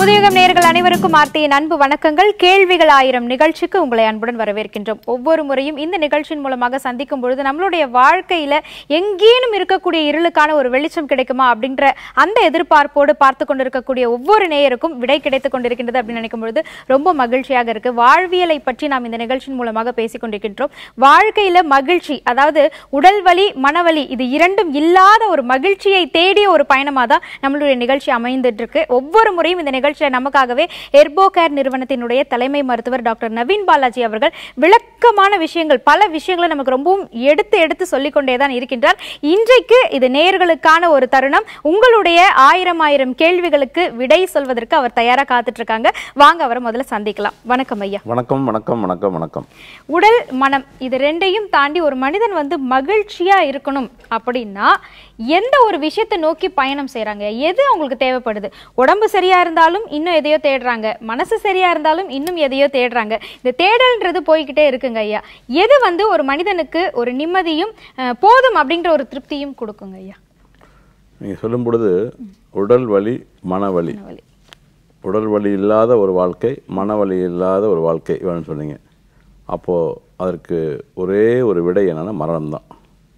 புதியுகம் நேயர்கள் அனைவருக்கும் ஆர்த்தியின் அன்பு வணக்கங்கள் கேள்விகள் ஆயிரம் நிகழ்ச்சிக்கு உங்களை அன்புடன் வரவேற்கின்றோம் ஒவ்வொரு முறையும் இந்த நிகழ்ச்சியின் மூலமாக சந்திக்கும் பொழுது நம்மளுடைய வாழ்க்கையில எங்கேனும் இருக்கக்கூடிய இருளுக்கான ஒரு வெளிச்சம் கிடைக்குமா அப்படின்ற அந்த எதிர்பார்ப்போடு பார்த்து கொண்டிருக்கக்கூடிய ஒவ்வொரு நேயருக்கும் விடை கிடைத்துக் கொண்டிருக்கின்றது அப்படின்னு நினைக்கும் பொழுது ரொம்ப மகிழ்ச்சியாக இருக்கு வாழ்வியலை பற்றி நாம் இந்த நிகழ்ச்சியின் மூலமாக பேசிக் கொண்டிருக்கின்றோம் வாழ்க்கையில மகிழ்ச்சி அதாவது உடல் வலி மனவலி இது இரண்டும் இல்லாத ஒரு மகிழ்ச்சியை தேடிய ஒரு பயணமாக தான் நம்மளுடைய நிகழ்ச்சி அமைந்துட்டு இருக்கு ஒவ்வொரு முறையும் இந்த நிகழ்ச்சியை நமக்காகவே எர்போ கேர் நிறுவனத்தினுடைய தலைமை மருத்துவர் டாக்டர் நவீன் பாலாஜி அவர்கள் விளக்கமான விஷயங்கள் பல விஷயங்களை நமக்கு ரொம்பவும் எடுத்து எடுத்து சொல்லிக்கொண்டே தான் இருக்கின்றார் இன்றைக்கு இது நேயர்களுக்கான ஒரு தருணம் உங்களுடைய ஆயிரம் ஆயிரம் கேள்விகளுக்கு விடை சொல்வதற்கு அவர் தயாரா காத்துட்டு இருக்காங்க வாங்க அவரை முதல்ல சந்திக்கலாம் வணக்கம் ஐயா வணக்கம் வணக்கம் வணக்கம் வணக்கம் உடல் மனம் இது ரெண்டையும் தாண்டி ஒரு மனிதன் வந்து மகிழ்ச்சியா இருக்கணும் அப்படின்னா எந்த ஒரு விஷயத்தை நோக்கி பயணம் செய்றாங்க எது அவங்களுக்கு தேவைப்படுது உடம்பு சரியா இருந்தாலும் இன்னும் எதையோ தேடுறாங்க மனசு சரியா இருந்தாலும் இன்னும் எதையோ தேடுறாங்க இந்த தேடல்ன்றது போய்கிட்டே இருக்குங்க ஐயா எது வந்து ஒரு மனிதனுக்கு ஒரு நிம்மதியும் அஹ், போதும் அப்படின்ற ஒரு திருப்தியும் கொடுக்குங்க ஐயா நீங்கள் சொல்லும் பொழுது உடல் வலி மனவலி வலி. உடல் வலி இல்லாத ஒரு வாழ்க்கை மனவலி இல்லாத ஒரு வாழ்க்கை வேணும்னு சொன்னீங்க அப்போது அதற்கு ஒரே ஒரு விடை என்னன்னா மரணம் தான்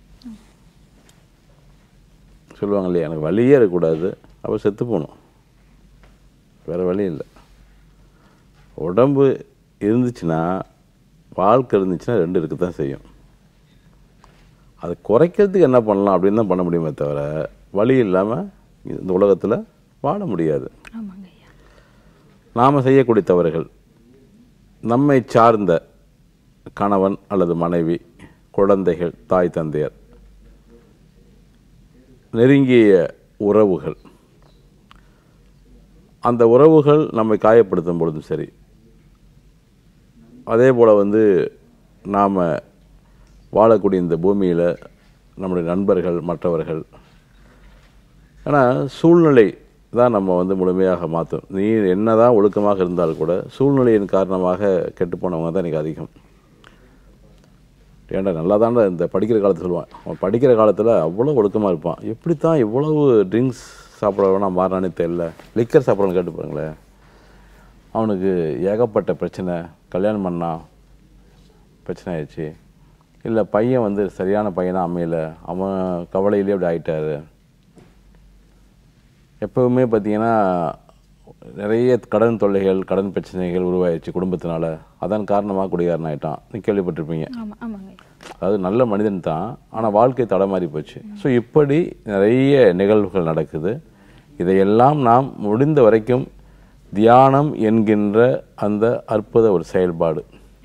சொல்லுவாங்க இல்லையா எனக்கு வலியே இருக்கக்கூடாது அப்போ செத்து போகணும் வேறு வழி இல்லை உடம்பு இருந்துச்சுன்னா வாழ்க்கை இருந்துச்சுன்னா ரெண்டு இருக்க தான் செய்யும் அது குறைக்கிறதுக்கு என்ன பண்ணலாம் அப்படின்னு தான் பண்ண முடியுமே தவிர வழி இல்லாமல் இந்த உலகத்தில் வாழ முடியாது ஆமாங்க ஐயா நாம் செய்யக்கூடிய தவறுகள் நம்மை சார்ந்த கணவன் அல்லது மனைவி குழந்தைகள் தாய் தந்தையர் நெருங்கிய உறவுகள் அந்த உறவுகள் நம்மை காயப்படுத்தும் பொழுதும் சரி அதே போல் வந்து நாம் வாழக்கூடிய இந்த பூமியில் நம்முடைய நண்பர்கள் மற்றவர்கள் ஏன்னா சூழ்நிலை தான் நம்ம வந்து முழுமையாக மாற்றும் நீ என்னதான் ஒழுக்கமாக இருந்தால் கூட சூழ்நிலையின் காரணமாக கெட்டு போனவங்க தான் இன்றைக்கி அதிகம் ஏன்டா நல்லா தான்டா இந்த படிக்கிற காலத்தில் சொல்லுவான் அவன் படிக்கிற காலத்தில் அவ்வளோ ஒழுக்கமாக இருப்பான் எப்படி தான் இவ்வளவு ட்ரிங்க்ஸ் சாப்பிட்றவனா மாறினானே தெரில லிக்கர் சாப்பிட்றவனு கேட்டு பாருங்களேன் அவனுக்கு ஏகப்பட்ட பிரச்சனை கல்யாணம் பண்ணா பிரச்சனை ஆயிடுச்சு இல்லை பையன் வந்து சரியான பையனாக அமையல அவன் கவலையிலே அப்படி ஆயிட்டாரு எப்பவுமே பார்த்தீங்கன்னா நிறைய கடன் தொல்லைகள் கடன் பிரச்சனைகள் உருவாயிடுச்சு குடும்பத்தினால அதன் காரணமாக குடிகாரன் ஆயிட்டான் நீ கேள்விப்பட்டிருப்பீங்க ஆமா ஆமாங்க ஐயா அதாவது நல்ல மனிதன் தான் ஆனால் வாழ்க்கை தடமாறி போச்சு ஸோ இப்படி நிறைய நிகழ்வுகள் நடக்குது இதையெல்லாம் நாம் முடிந்த வரைக்கும் தியானம் என்கின்ற அந்த அற்புத ஒரு செயல்பாடு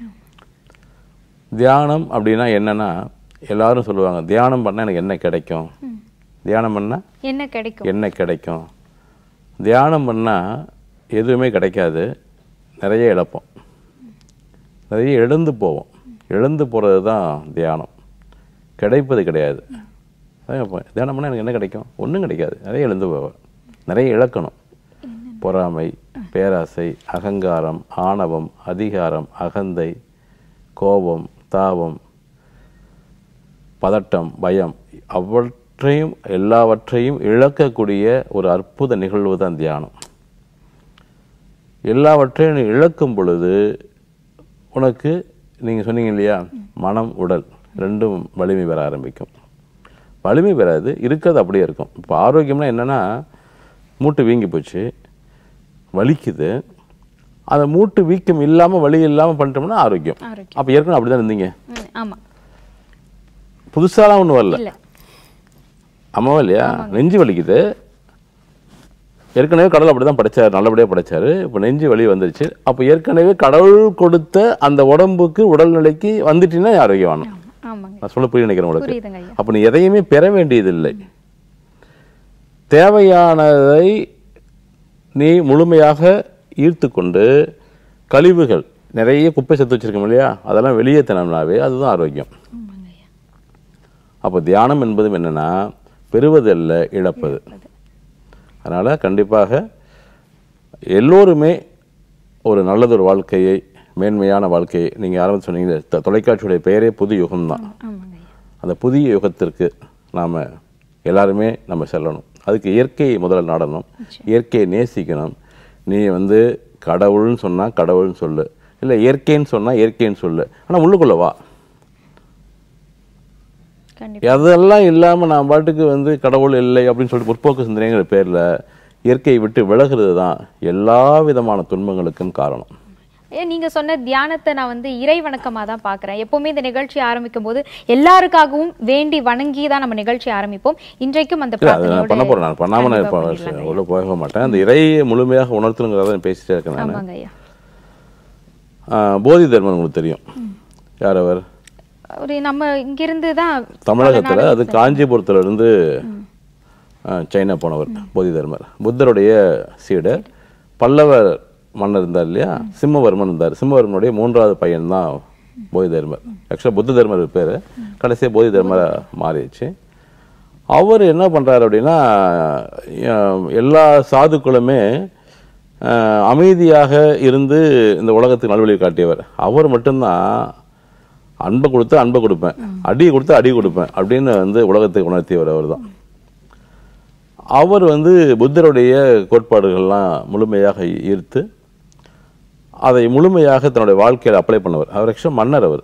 தியானம் அப்படின்னா என்னன்னா எல்லாரும் சொல்லுவாங்க தியானம் பண்ணால் எனக்கு என்ன கிடைக்கும் தியானம் பண்ணால் என்ன கிடைக்கும் என்ன கிடைக்கும் தியானம் பண்ணால் எதுவுமே கிடைக்காது நிறைய இழப்போம் நிறைய இழந்து போவோம் இழந்து போகிறது தான் தியானம் கிடைப்பது கிடையாது அதான் இப்ப தியானம் பண்ணால் எனக்கு என்ன கிடைக்கும் ஒன்றும் கிடைக்காது நிறைய இழந்து போவேன் நிறைய இழக்கணும் பொறாமை பேராசை அகங்காரம் ஆணவம் அதிகாரம் அகந்தை கோபம் தாபம் பதட்டம் பயம் அவற்றையும் எல்லாவற்றையும் இழக்கக்கூடிய ஒரு அற்புத நிகழ்வு தான் தியானம் எல்லாவற்றையும் நீ இழக்கும் பொழுது உனக்கு நீங்கள் சொன்னீங்க இல்லையா மனம் உடல் ரெண்டும் வலிமை பெற ஆரம்பிக்கும் வலிமை பெறாது இருக்கிறது அப்படியே இருக்கும் இப்போ ஆரோக்கியம்னா என்னென்னா மூட்டு வீங்கி போச்சு வலிக்குது அந்த மூட்டு வீக்கம் இல்லாமல் வலி இல்லாமல் பண்ணிட்டோம்னா ஆரோக்கியம் ஆரோக்கியம் அப்போ ஏற்கனவே அப்படி தான் இருந்தீங்க ம், ஆமா புதுசாலாம் ஒன்றும் வரல இல்ல ஆமாவா இல்லையா நெஞ்சு வலிக்குது ஏற்கனவே கடவுள் அப்படி தான் படைச்சார் நல்லபடியாக படைச்சாரு இப்போ நெஞ்சு வலி வந்துருச்சு அப்போ ஏற்கனவே கடவுள் கொடுத்த அந்த உடம்புக்கு உடல்நிலைக்கு வந்துட்டீங்கன்னா ஆரோக்கியமான ஆமா, ஆமாங்க நான் சொல்ல புரிய நினைக்கிறேன் உங்களுக்கு புரியுதுங்க ஐயா அப்போ நீ எதையுமே பெற வேண்டியதில்லை தேவையானதை நீ முழுமையாக ஈர்த்து கொண்டு கழிவுகள் நிறைய குப்பை சேர்த்து வச்சிருக்கோம் இல்லையா அதெல்லாம் வெளியே தினம்னாவே அதுதான் ஆரோக்கியம் ஆமாங்க ஐயா அப்போ தியானம் என்பதும் என்னன்னா பெறுவது அல்ல இழப்பது அதனால் கண்டிப்பாக எல்லோருமே ஒரு நல்லதொரு வாழ்க்கையை மேன்மையான வாழ்க்கையை நீங்கள் ஆரம்பித்து சொன்னீங்க தொ- தொலைக்காட்சியுடைய பெயரே புது யுகம்தான் ஆமாங்க ஐயா அந்த புதிய யுகத்திற்கு நாம் எல்லாருமே நம்ம செல்லணும் அதுக்கு இயற்கையை முதல்ல நாடணும் இயற்கையை நேசிக்கணும் நீ வந்து கடவுள்னு சொன்னா கடவுள்னு சொல்லு இல்லை இயற்கைன்னு சொன்னா இயற்கைன்னு சொல்லு ஆனா உள்ளுக்குள்ள வா கண்டிப்பா அதெல்லாம் இல்லாம நான் பாட்டுக்கு வந்து கடவுள் இல்லை அப்படின்னு சொல்லிட்டு முற்போக்கு சிந்தனைங்கிற பேர்ல இயற்கையை விட்டு விலகுறது தான் எல்லா விதமான துன்பங்களுக்கும் காரணம் ஏன் நீங்க சொன்ன தியானத்தை நான் வந்து இறை வணக்கமா தான் பாக்குறேன் எப்பவுமே இந்த நிகழ்ச்சி ஆரம்பிக்கும் போது எல்லாருக்காகவும் வேண்டி வணங்கி தான் நம்ம நிகழ்ச்சி ஆரம்பிப்போம் இன்றைக்கும் அந்த இல்ல அது நான் பண்ண போறேன் நான் பண்ணாம நான் கண்டிப்பா இப்போ பண்ணிடலாங்க. உள்ள போக மாட்டேன் அந்த இறையை முழுமையாக உணர்த்தணுங்கிறத நான் பேசிட்டே இருக்கேன் நான் ஆமாங்க ஐயா போதி தர்மன் உங்களுக்கு தெரியும் யார் அவர் ஒரு நம்ம இங்கிருந்து தான் தமிழகத்துல அது காஞ்சிபுரத்துல இருந்து ஆ, சைனா போனவர் போதி தர்மர் புத்தருடைய சீடர் பல்லவர் மன்னர் இருந்தார் இல்லையா சிம்மவர்மன் இருந்தார் சிம்மவர்மனுடைய மூன்றாவது பையன் தான் போதி தர்மர் ஆக்சுவலாக புத்த தர்மர் பேர் கடைசியாக போதி தர்மரை மாறிடுச்சு அவர் என்ன பண்றாரு அப்படின்னா அஹ், எல்லா சாதுக்களுமே அஹ், அமைதியாக இருந்து இந்த உலகத்துக்கு நல்வழி காட்டியவர் அவர் மட்டும்தான் அன்பை கொடுத்து அன்பை கொடுப்பேன் அடி கொடுத்து அடி கொடுப்பேன் அப்படின்னு வந்து உலகத்துக்கு உணர்த்தியவர் அவர் தான் அவர் வந்து புத்தருடைய கோட்பாடுகள்லாம் முழுமையாக ஈர்த்து அதை முழுமையாக தன்னுடைய வாழ்க்கையில் அப்ளை பண்ணவர் அவர் ஆக்சுவலாக மன்னர் அவர்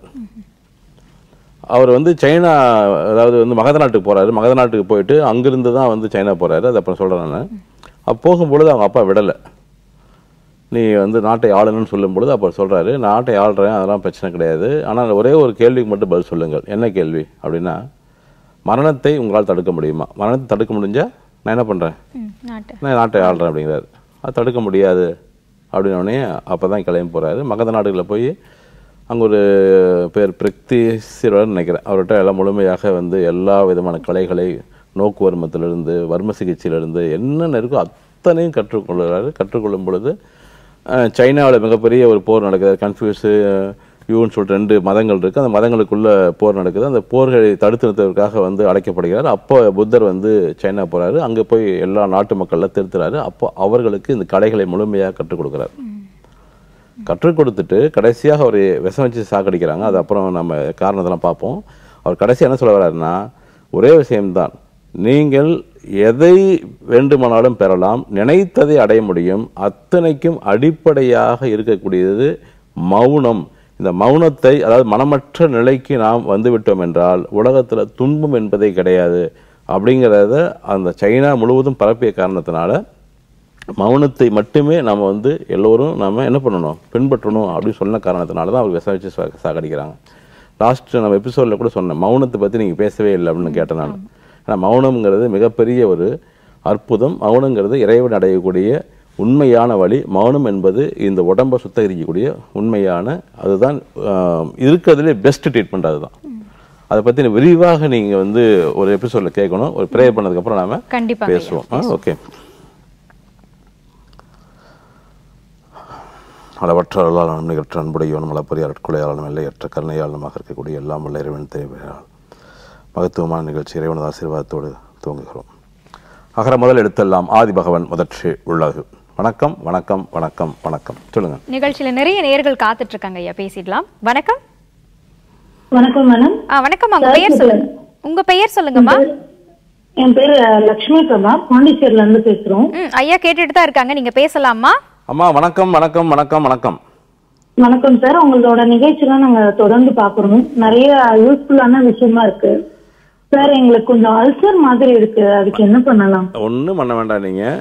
அவர் வந்து சைனா அதாவது வந்து மகத நாட்டுக்கு போறாரு மகத நாட்டுக்கு போயிட்டு அங்கிருந்து தான் வந்து சைனா போறாரு அது அப்புறம் சொல்றேன் நான் அப்போ போகும்பொழுது அவங்க அப்பா விடலை நீ வந்து நாட்டை ஆளணும்னு சொல்லும் பொழுது அப்போ சொல்றாரு நாட்டை ஆள்றேன் அதெல்லாம் பிரச்சனை கிடையாது ஆனால் ஒரே ஒரு கேள்விக்கு மட்டும் பதில் சொல்லுங்கள் என்ன கேள்வி அப்படின்னா மரணத்தை உங்களால் தடுக்க முடியுமா மரணத்தை தடுக்க முடிஞ்சா நான் என்ன பண்றேன் ம், நாட்டு நான் நாட்டை ஆள்றேன் அப்படிங்கிறாரு அது தடுக்க முடியாது அப்படின்ன உடனே அப்போ தான் கிளம்பி போகிறாரு மகத நாடுகளில் போய் அங்கே ஒரு பேர் பிரக்திசிரர் நினைக்கிறேன் அவர்கிட்ட எல்லாம் முழுமையாக வந்து எல்லா விதமான கலைகளை நோக்கு வர்மத்திலிருந்து வர்ம சிகிச்சையிலிருந்து என்னென்ன இருக்கோ அத்தனையும் கற்றுக்கொள்கிறாரு கற்றுக்கொள்ளும் பொழுது சைனாவில் மிகப்பெரிய ஒரு போர் நடக்குது கன்ஃபியூஸு யூன்னு சொல்லிட்டு ரெண்டு மதங்கள் இருக்குது அந்த மதங்களுக்குள்ள போர் நடக்குது அந்த போர்களை தடுத்து நிறுத்துவதற்காக வந்து அழைக்கப்படுகிறார் அப்போ புத்தர் வந்து சைனா போறாரு அங்கே போய் எல்லா நாட்டு மக்கள்லாம் திருத்துறாரு அப்போ அவர்களுக்கு இந்த கலைகளை முழுமையாக கற்றுக் கொடுக்குறாரு கற்றுக் கொடுத்துட்டு கடைசியாக அவர் விஷம் வச்சு சாக்கடிக்கிறாங்க அது அப்புறம் நம்ம காரணத்தெல்லாம் பார்ப்போம் அவர் கடைசி என்ன சொல்ல வர்றாருன்னா ஒரே விஷயம்தான் நீங்கள் எதை வேண்டுமானாலும் பெறலாம் நினைத்ததை அடைய முடியும் அத்தனைக்கும் அடிப்படையாக இருக்கக்கூடியது மௌனம் இந்த மௌனத்தை அதாவது மனமற்ற நிலைக்கு நாம் வந்துவிட்டோம் என்றால் உலகத்துல துன்பம் என்பதே கிடையாது அப்படிங்கிறத அந்த சைனா முழுவதும் பரப்பிய காரணத்தினால மௌனத்தை மட்டுமே நம்ம வந்து எல்லோரும் நாம என்ன பண்ணணும் பின்பற்றணும் அப்படின்னு சொன்ன காரணத்தினால தான் அவர் விசாரிச்சு சா- சாகடிக்கிறாங்க லாஸ்ட் நம்ம எபிசோடில் கூட சொன்னேன் மௌனத்தை பற்றி நீங்கள் பேசவே இல்லை அப்படின்னு கேட்டேன் நான் ஏன்னா மௌனம்ங்கிறது மிகப்பெரிய ஒரு அற்புதம் மௌனங்கிறது இறைவன் அடையக்கூடிய உண்மையான வழி மௌனம் என்பது இந்த உடம்பை சுத்தகரிக்கக்கூடிய உண்மையான அதுதான் ஆஹ், இருக்கிறதுலே பெஸ்ட் ட்ரீட்மெண்ட் அதுதான் அதை பற்றி விரிவாக நீங்கள் வந்து ஒரு எபிசோடில் கேட்கணும் ஒரு ப்ரேயர் பண்ணதுக்கப்புறம் நாம கண்டிப்பாக பேசுவோம் ஆ ஓகே அளவற்ற அருளாளனும் நிகழ்ற்ற அன்புடையவனும் அளப்பரிய அட்குலையாளனும் எல்லையற்ற கருணையாளனுமாக இருக்கக்கூடிய எல்லாம் வல்ல இறைவன் தேவையால் மகத்துவமான நிகழ்ச்சி இறைவனது ஆசீர்வாதத்தோடு துவங்குகிறோம் அகர முதல் எடுத்தெல்லாம் ஆதி பகவன் முதற்று உள்ளது வணக்கம் வணக்கம் வணக்கம் வணக்கம் சொல்லுங்க நிகழ்ச்சியில நிறைய நேர்கள் காத்துட்டு இருக்காங்க ஐயா பேசிடலாம் வணக்கம் வணக்கம் மேடம் ஆ வணக்கம் உங்க பெயர் சொல்லுங்க உங்க பெயர் சொல்லுங்கம்மா என் பேரு லக்ஷ்மி பிரபா பாண்டிச்சேரில இருந்து பேசுறோம் ம் ஐயா கேட்டுட்டு தான் இருக்காங்க நீங்க பேசலாமா அம்மா வணக்கம் வணக்கம் வணக்கம் வணக்கம் வணக்கம் சார் உங்களோட நிகழ்ச்சிலாம் நாங்க தொடர்ந்து பாக்குறோம் நிறைய யூஸ்ஃபுல்லான விஷயமா இருக்கு சார் எங்களுக்கு கொஞ்சம் அல்சர் மாதிரி இருக்கு அதுக்கு என்ன பண்ணலாம் ஒன்றும் பண்ண வேண்டாம் நீங்கள்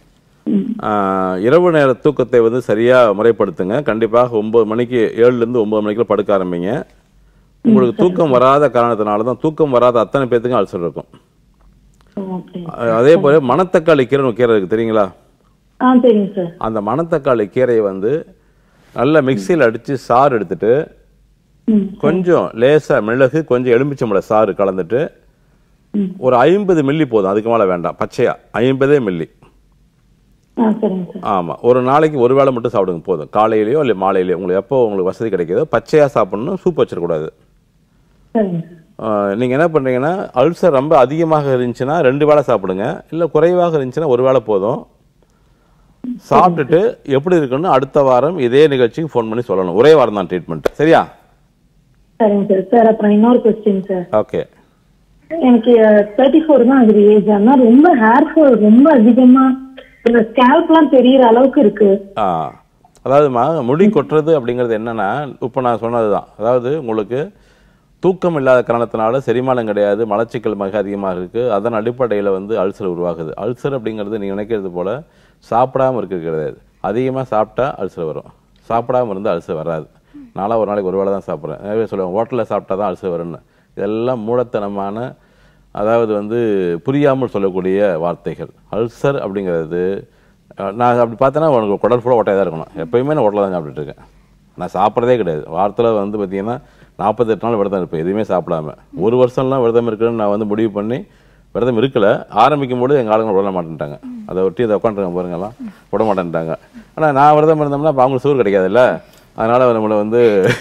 இரவு நேர தூக்கத்தை வந்து சரியாக முறைப்படுத்துங்க கண்டிப்பாக ஒம்பது மணிக்கு ஏழுலேருந்து ஒம்பது மணிக்குள்ள படுக்க ஆரம்பிங்க உங்களுக்கு தூக்கம் வராத காரணத்தினால தான் தூக்கம் வராத அத்தனை பேத்துக்கும் அல்சர் இருக்கும் ஓகே அஹ் அதே போல மணத்தக்காளி கீரை கீரை இருக்கு தெரியுங்களா ஆ சரிங்க சார் அந்த மணத்தக்காளி கீரையை வந்து நல்லா மிக்சியில் அடித்து சாறு எடுத்துட்டு ம் கொஞ்சம் லேசாக மிளகு கொஞ்சம் எலுமிச்சம்பழ சாறு கலந்துட்டு ம். ஒரு ஐம்பது மில்லி போதும் அதுக்கு மேலே வேண்டாம் பச்சையா ஐம்பதே மில்லி ஆ சரிங்க சார் ஆமாம் ஒரு நாளைக்கு ஒரு வேளை மட்டும் சாப்பிடுங்க போதும் காலையிலையோ இல்லை மாலையிலையோ உங்களுக்கு எப்போ உங்களுக்கு வசதி கிடைக்குதோ பச்சையாக சாப்பிடணும் சூப் வச்சிடக்கூடாது சரிங்க சார் நீங்கள் என்ன பண்ணுறீங்கன்னா அல்சர் ரொம்ப அதிகமாக இருந்துச்சுன்னா ரெண்டு வேளை சாப்பிடுங்க இல்லை குறைவாக இருந்துச்சுன்னா ஒரு வேளை போதும் சாப்பிட்டுட்டு எப்படி இருக்குன்னு அடுத்த வாரம் இதே நிகழ்ச்சிக்கு ஃபோன் பண்ணி சொல்லணும் ஒரே வாரம் தான் ட்ரீட்மெண்ட் சரியா சரிங்க சார் சார் அப்புறம் இன்னொரு கொஸ்டின் சார் ஓகே எனக்கு தேர்ட்டி ஃபோர் தான் ஆகுது ஏஜ் ஆனா ரொம்ப ஹேர் ஃபால் ரொம்ப அதிகமா ஸ்கேல்ப்லாம் தெரியற அளவுக்கு இருக்கு ஆ அதாவதுமா முடி கொட்டுறது அப்படிங்கிறது என்னன்னா இப்போ நான் சொன்னது தான் அதாவது உங்களுக்கு தூக்கம் இல்லாத காரணத்தினால செரிமானம் கிடையாது மலச்சிக்கல் மிக அதிகமாக இருக்கு அதன் அடிப்படையில் வந்து அல்சர் உருவாகுது அல்சர் அப்படிங்கிறது நீங்க நினைக்கிறது போல சாப்பிடாம இருக்கிறது கிடையாது அதிகமாக சாப்பிட்டா அல்சர் வரும் சாப்பிடாம இருந்தால் அல்சர் வராது நான்லாம் ஒரு நாளைக்கு ஒரு வேளை தான் சாப்பிட்றேன் நிறைய பேர் சொல்லுவாங்க ஹோட்டலில் சாப்பிட்டா தான் அல்சர் வரும்னு இதெல்லாம் மூடத்தனமான அதாவது வந்து புரியாமல் சொல்லக்கூடிய வார்த்தைகள் அல்சர் அப்படிங்கிறது அஹ், நான் அப்படி பார்த்தேன்னா உனக்கு குடல் ஃபுல்லாக ஒட்டையாக தான் இருக்கணும் எப்பயுமே நான் ஹோட்டலில் தான் சாப்பிட்டுட்டு இருக்கேன் நான் சாப்பிட்றதே கிடையாது வாரத்தில் வந்து பார்த்தீங்கன்னா நாற்பத்தெட்டு நாள் விரதம் இருப்பேன் எதுவுமே சாப்பிடாம ஒரு வருஷம்லாம் விரதம் இருக்குன்னு நான் வந்து முடிவு பண்ணி விரதம் இருக்கல ஆரம்பிக்கும் போது எங்கள் ஆளுங்க விட மாட்டேன்ட்டாங்க அதை ஒட்டி அதை உட்காந்துருங்க பாருங்கலாம் விட மாட்டேன்ட்டாங்க ஆனால் நான் விரதம் இருந்தோம்னா அப்ப அவங்களுக்கு சோறு கிடைக்காதுல்ல அதனால நம்மளை வந்து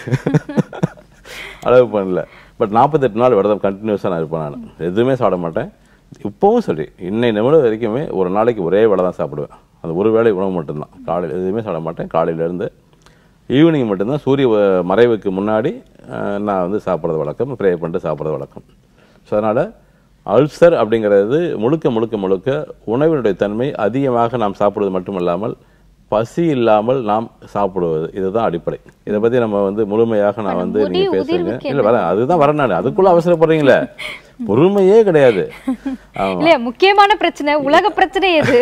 அளவு பண்ணல பட் நாற்பத்தெட்டு நாள் விரதம் கண்டினியூஸாக நான் இருப்பேன் நான் எதுவுமே சாப்பிட மாட்டேன் இப்போவும் சரி இன்னை நிமிடம் வரைக்குமே ஒரு நாளைக்கு ஒரே வேளை தான் சாப்பிடுவேன் அந்த ஒரு வேளை உணவு மட்டும்தான் காலையில் எதுவுமே சாப்பிட மாட்டேன் காலையிலேருந்து ஈவினிங் மட்டும்தான் சூரிய வ- மறைவுக்கு முன்னாடி அஹ், நான் வந்து சாப்பிட்றது வழக்கம் ப்ரே பண்ணிட்டு சாப்பிட்றது வழக்கம் ஸோ அதனால் அல்சர் அப்படிங்கிறது முழுக்க முழுக்க முழுக்க உணவினுடைய தன்மை அதிகமாக நாம் சாப்பிடுவது மட்டுமல்லாமல் பசி இல்லாமல் நாம் சாப்பிடுவது இதுதான் அடிப்படை இதை பத்தி நம்ம வந்து முழுமையாக நான் வந்து முடி நீங்க பேசுங்க உதிர்வுக்கு இல்ல வரேன் அதுதான் வரேன் நான் அதுக்குள்ள அவசரப்படுறீங்களே பொறுமையே கிடையாது ஆமா இல்லையா முக்கியமான பிரச்சனை உலக பிரச்சனை எது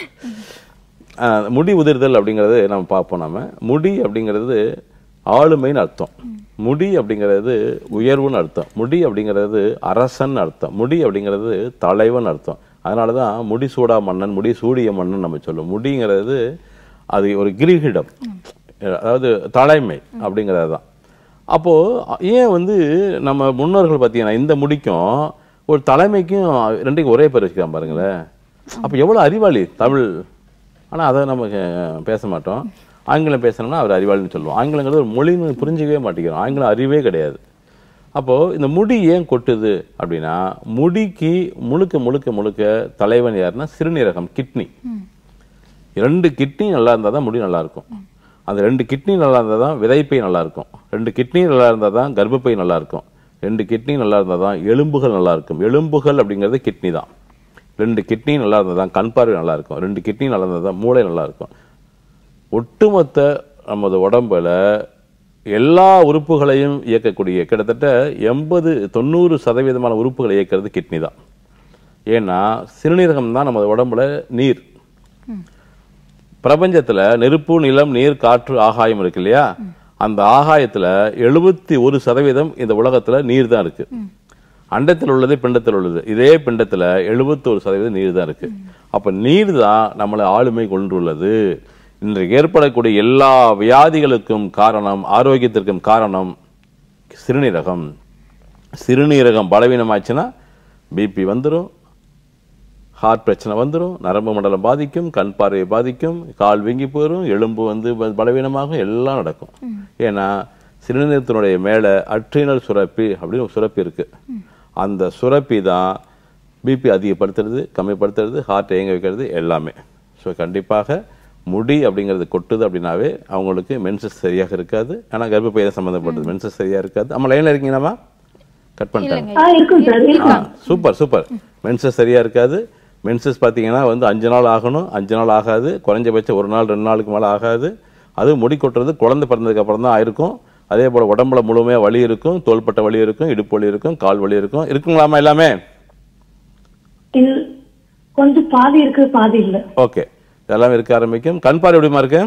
ஆஹ் முடி உதிர்தல் அப்படிங்கிறது நம்ம பார்ப்போம் நாம முடி அப்படிங்கிறது ஆளுமைன்னு அர்த்தம் முடி அப்படிங்கிறது உயர்வுன்னு அர்த்தம் முடி அப்படிங்கிறது அரசன் அர்த்தம் முடி அப்படிங்கிறது தலைவன் அர்த்தம் அதனால தான் முடி சூடா மன்னன் முடி சூடிய மன்னன் நம்ம சொல்லுவோம் முடிங்கிறது அது ஒரு கிரீகிடம் அதாவது தலைமை அப்படிங்கிறது தான் அப்போ ஏன் வந்து நம்ம முன்னோர்கள் பார்த்தீங்கன்னா இந்த முடிக்கும் ஒரு தலைமைக்கும் ரெண்டுக்கும் ஒரே பேர் வச்சுக்கலாம் பாருங்களேன் அப்போ எவ்வளோ அறிவாளி தமிழ் ஆனால் அதை நம்ம அஹ், பேச மாட்டோம் ஆங்கிலம் பேசணும்னா அவர் அறிவாளின்னு சொல்லுவோம் ஆங்கிலங்கிறது ஒரு மொழின்னு புரிஞ்சிக்கவே மாட்டேங்கிறோம் ஆங்கிலம் அறிவே கிடையாது அப்போது இந்த முடி ஏன் கொட்டுது அப்படின்னா முடிக்கு முழுக்க முழுக்க முழுக்க தலைவன் யாருன்னா சிறுநீரகம் கிட்னி ரெண்டு கிட்னி நல்லா இருந்தால் தான் முடி நல்லா இருக்கும் அந்த ரெண்டு கிட்னி நல்லா இருந்தால் தான் விதைப்பை நல்லா இருக்கும் ரெண்டு கிட்னி நல்லா இருந்தால் தான் கர்ப்பப்பை நல்லா இருக்கும் ரெண்டு கிட்னி நல்லா இருந்தால் தான் எலும்புகள் நல்லா இருக்கும் எலும்புகள் அப்படிங்கிறது கிட்னி தான் ரெண்டு கிட்னி நல்லா இருந்தால் தான் கண் பார்வை நல்லா இருக்கும் ரெண்டு கிட்னி நல்லா இருந்தால் தான் மூளை நல்லா இருக்கும் ஒட்டுமொத்த நமது உடம்புல எல்லா உறுப்புகளையும் இயக்கக்கூடிய கிட்டத்தட்ட எண்பது தொண்ணூறு சதவீதமான உறுப்புகளை இயக்கிறது கிட்னி தான் ஏன்னா சிறுநீரகம் தான் நமது உடம்புல நீர் பிரபஞ்சத்துல நெருப்பு நிலம் நீர் காற்று ஆகாயம் இருக்கு இல்லையா அந்த ஆகாயத்துல எழுபத்தி ஒரு சதவீதம் இந்த உலகத்துல நீர் தான் இருக்கு அண்டத்தில் உள்ளது பிண்டத்தில் உள்ளது இதே பிண்டத்துல எழுபத்தோரு சதவீதம் நீர் தான் இருக்கு அப்ப நீர் தான் நம்மளை ஆளுமை கொண்டுள்ளது இன்றைக்கு ஏற்படக்கூடிய எல்லா வியாதிகளுக்கும் காரணம் ஆரோக்கியத்திற்கும் காரணம் சிறுநீரகம் சிறுநீரகம் பலவீனமாச்சுன்னா பிபி வந்துடும் ஹார்ட் பிரச்சனை வந்துடும் நரம்பு மண்டலம் பாதிக்கும் கண் பார்வையை பாதிக்கும் கால் வீங்கி போயிடும் எலும்பு வந்து ப- பலவீனமாகும் எல்லாம் நடக்கும் ஏன்னா சிறுநீரகத்தினுடைய மேலே அட்ரினல் சுரப்பி அப்படின்னு ஒரு சுரப்பி இருக்கு அந்த சுரப்பி தான் பிபி அதிகப்படுத்துறது கம்மிப்படுத்துறது ஹார்ட் இயங்க வைக்கிறது எல்லாமே ஸோ கண்டிப்பாக முடி அப்படிங்கிறது கொட்டுது அப்படின்னாவே அவங்களுக்கு மென்சஸ் சரியாக இருக்காது ஆனால் கர்ப்பப்பை தான் சம்மந்தப்பட்டது மென்சஸ் சரியாக இருக்காது நம்ம லைனில் இருக்கீங்களாமா கட் பண்ணிட்டாங்க ஆ இருக்கும் சார் இருக்கும் ஆ, சூப்பர் சூப்பர் மென்சஸ் சரியா இருக்காது மென்சஸ் பார்த்தீங்கன்னா வந்து அஞ்சு நாள் ஆகணும் அஞ்சு நாள் ஆகாது குறைஞ்சபட்சம் ஒரு நாள் ரெண்டு நாளுக்கு மேலே ஆகாது அது முடி கொட்டுறது குழந்தை பிறந்ததுக்கு அப்புறம் தான் ஆயிருக்கும் அதே போல் உடம்புல முழுமையாக வலி இருக்கும் தோள்பட்ட வலி இருக்கும் இடுப்பு வலி இருக்கும் கால் வலி இருக்கும் இருக்குங்களாமா எல்லாமே இல்ல கொஞ்சம் பாதி இருக்கு பாதி இல்ல ஓகே இதெல்லாம் இருக்க ஆரம்பிக்கும் கண் பார்வை எப்படிமா இருக்கு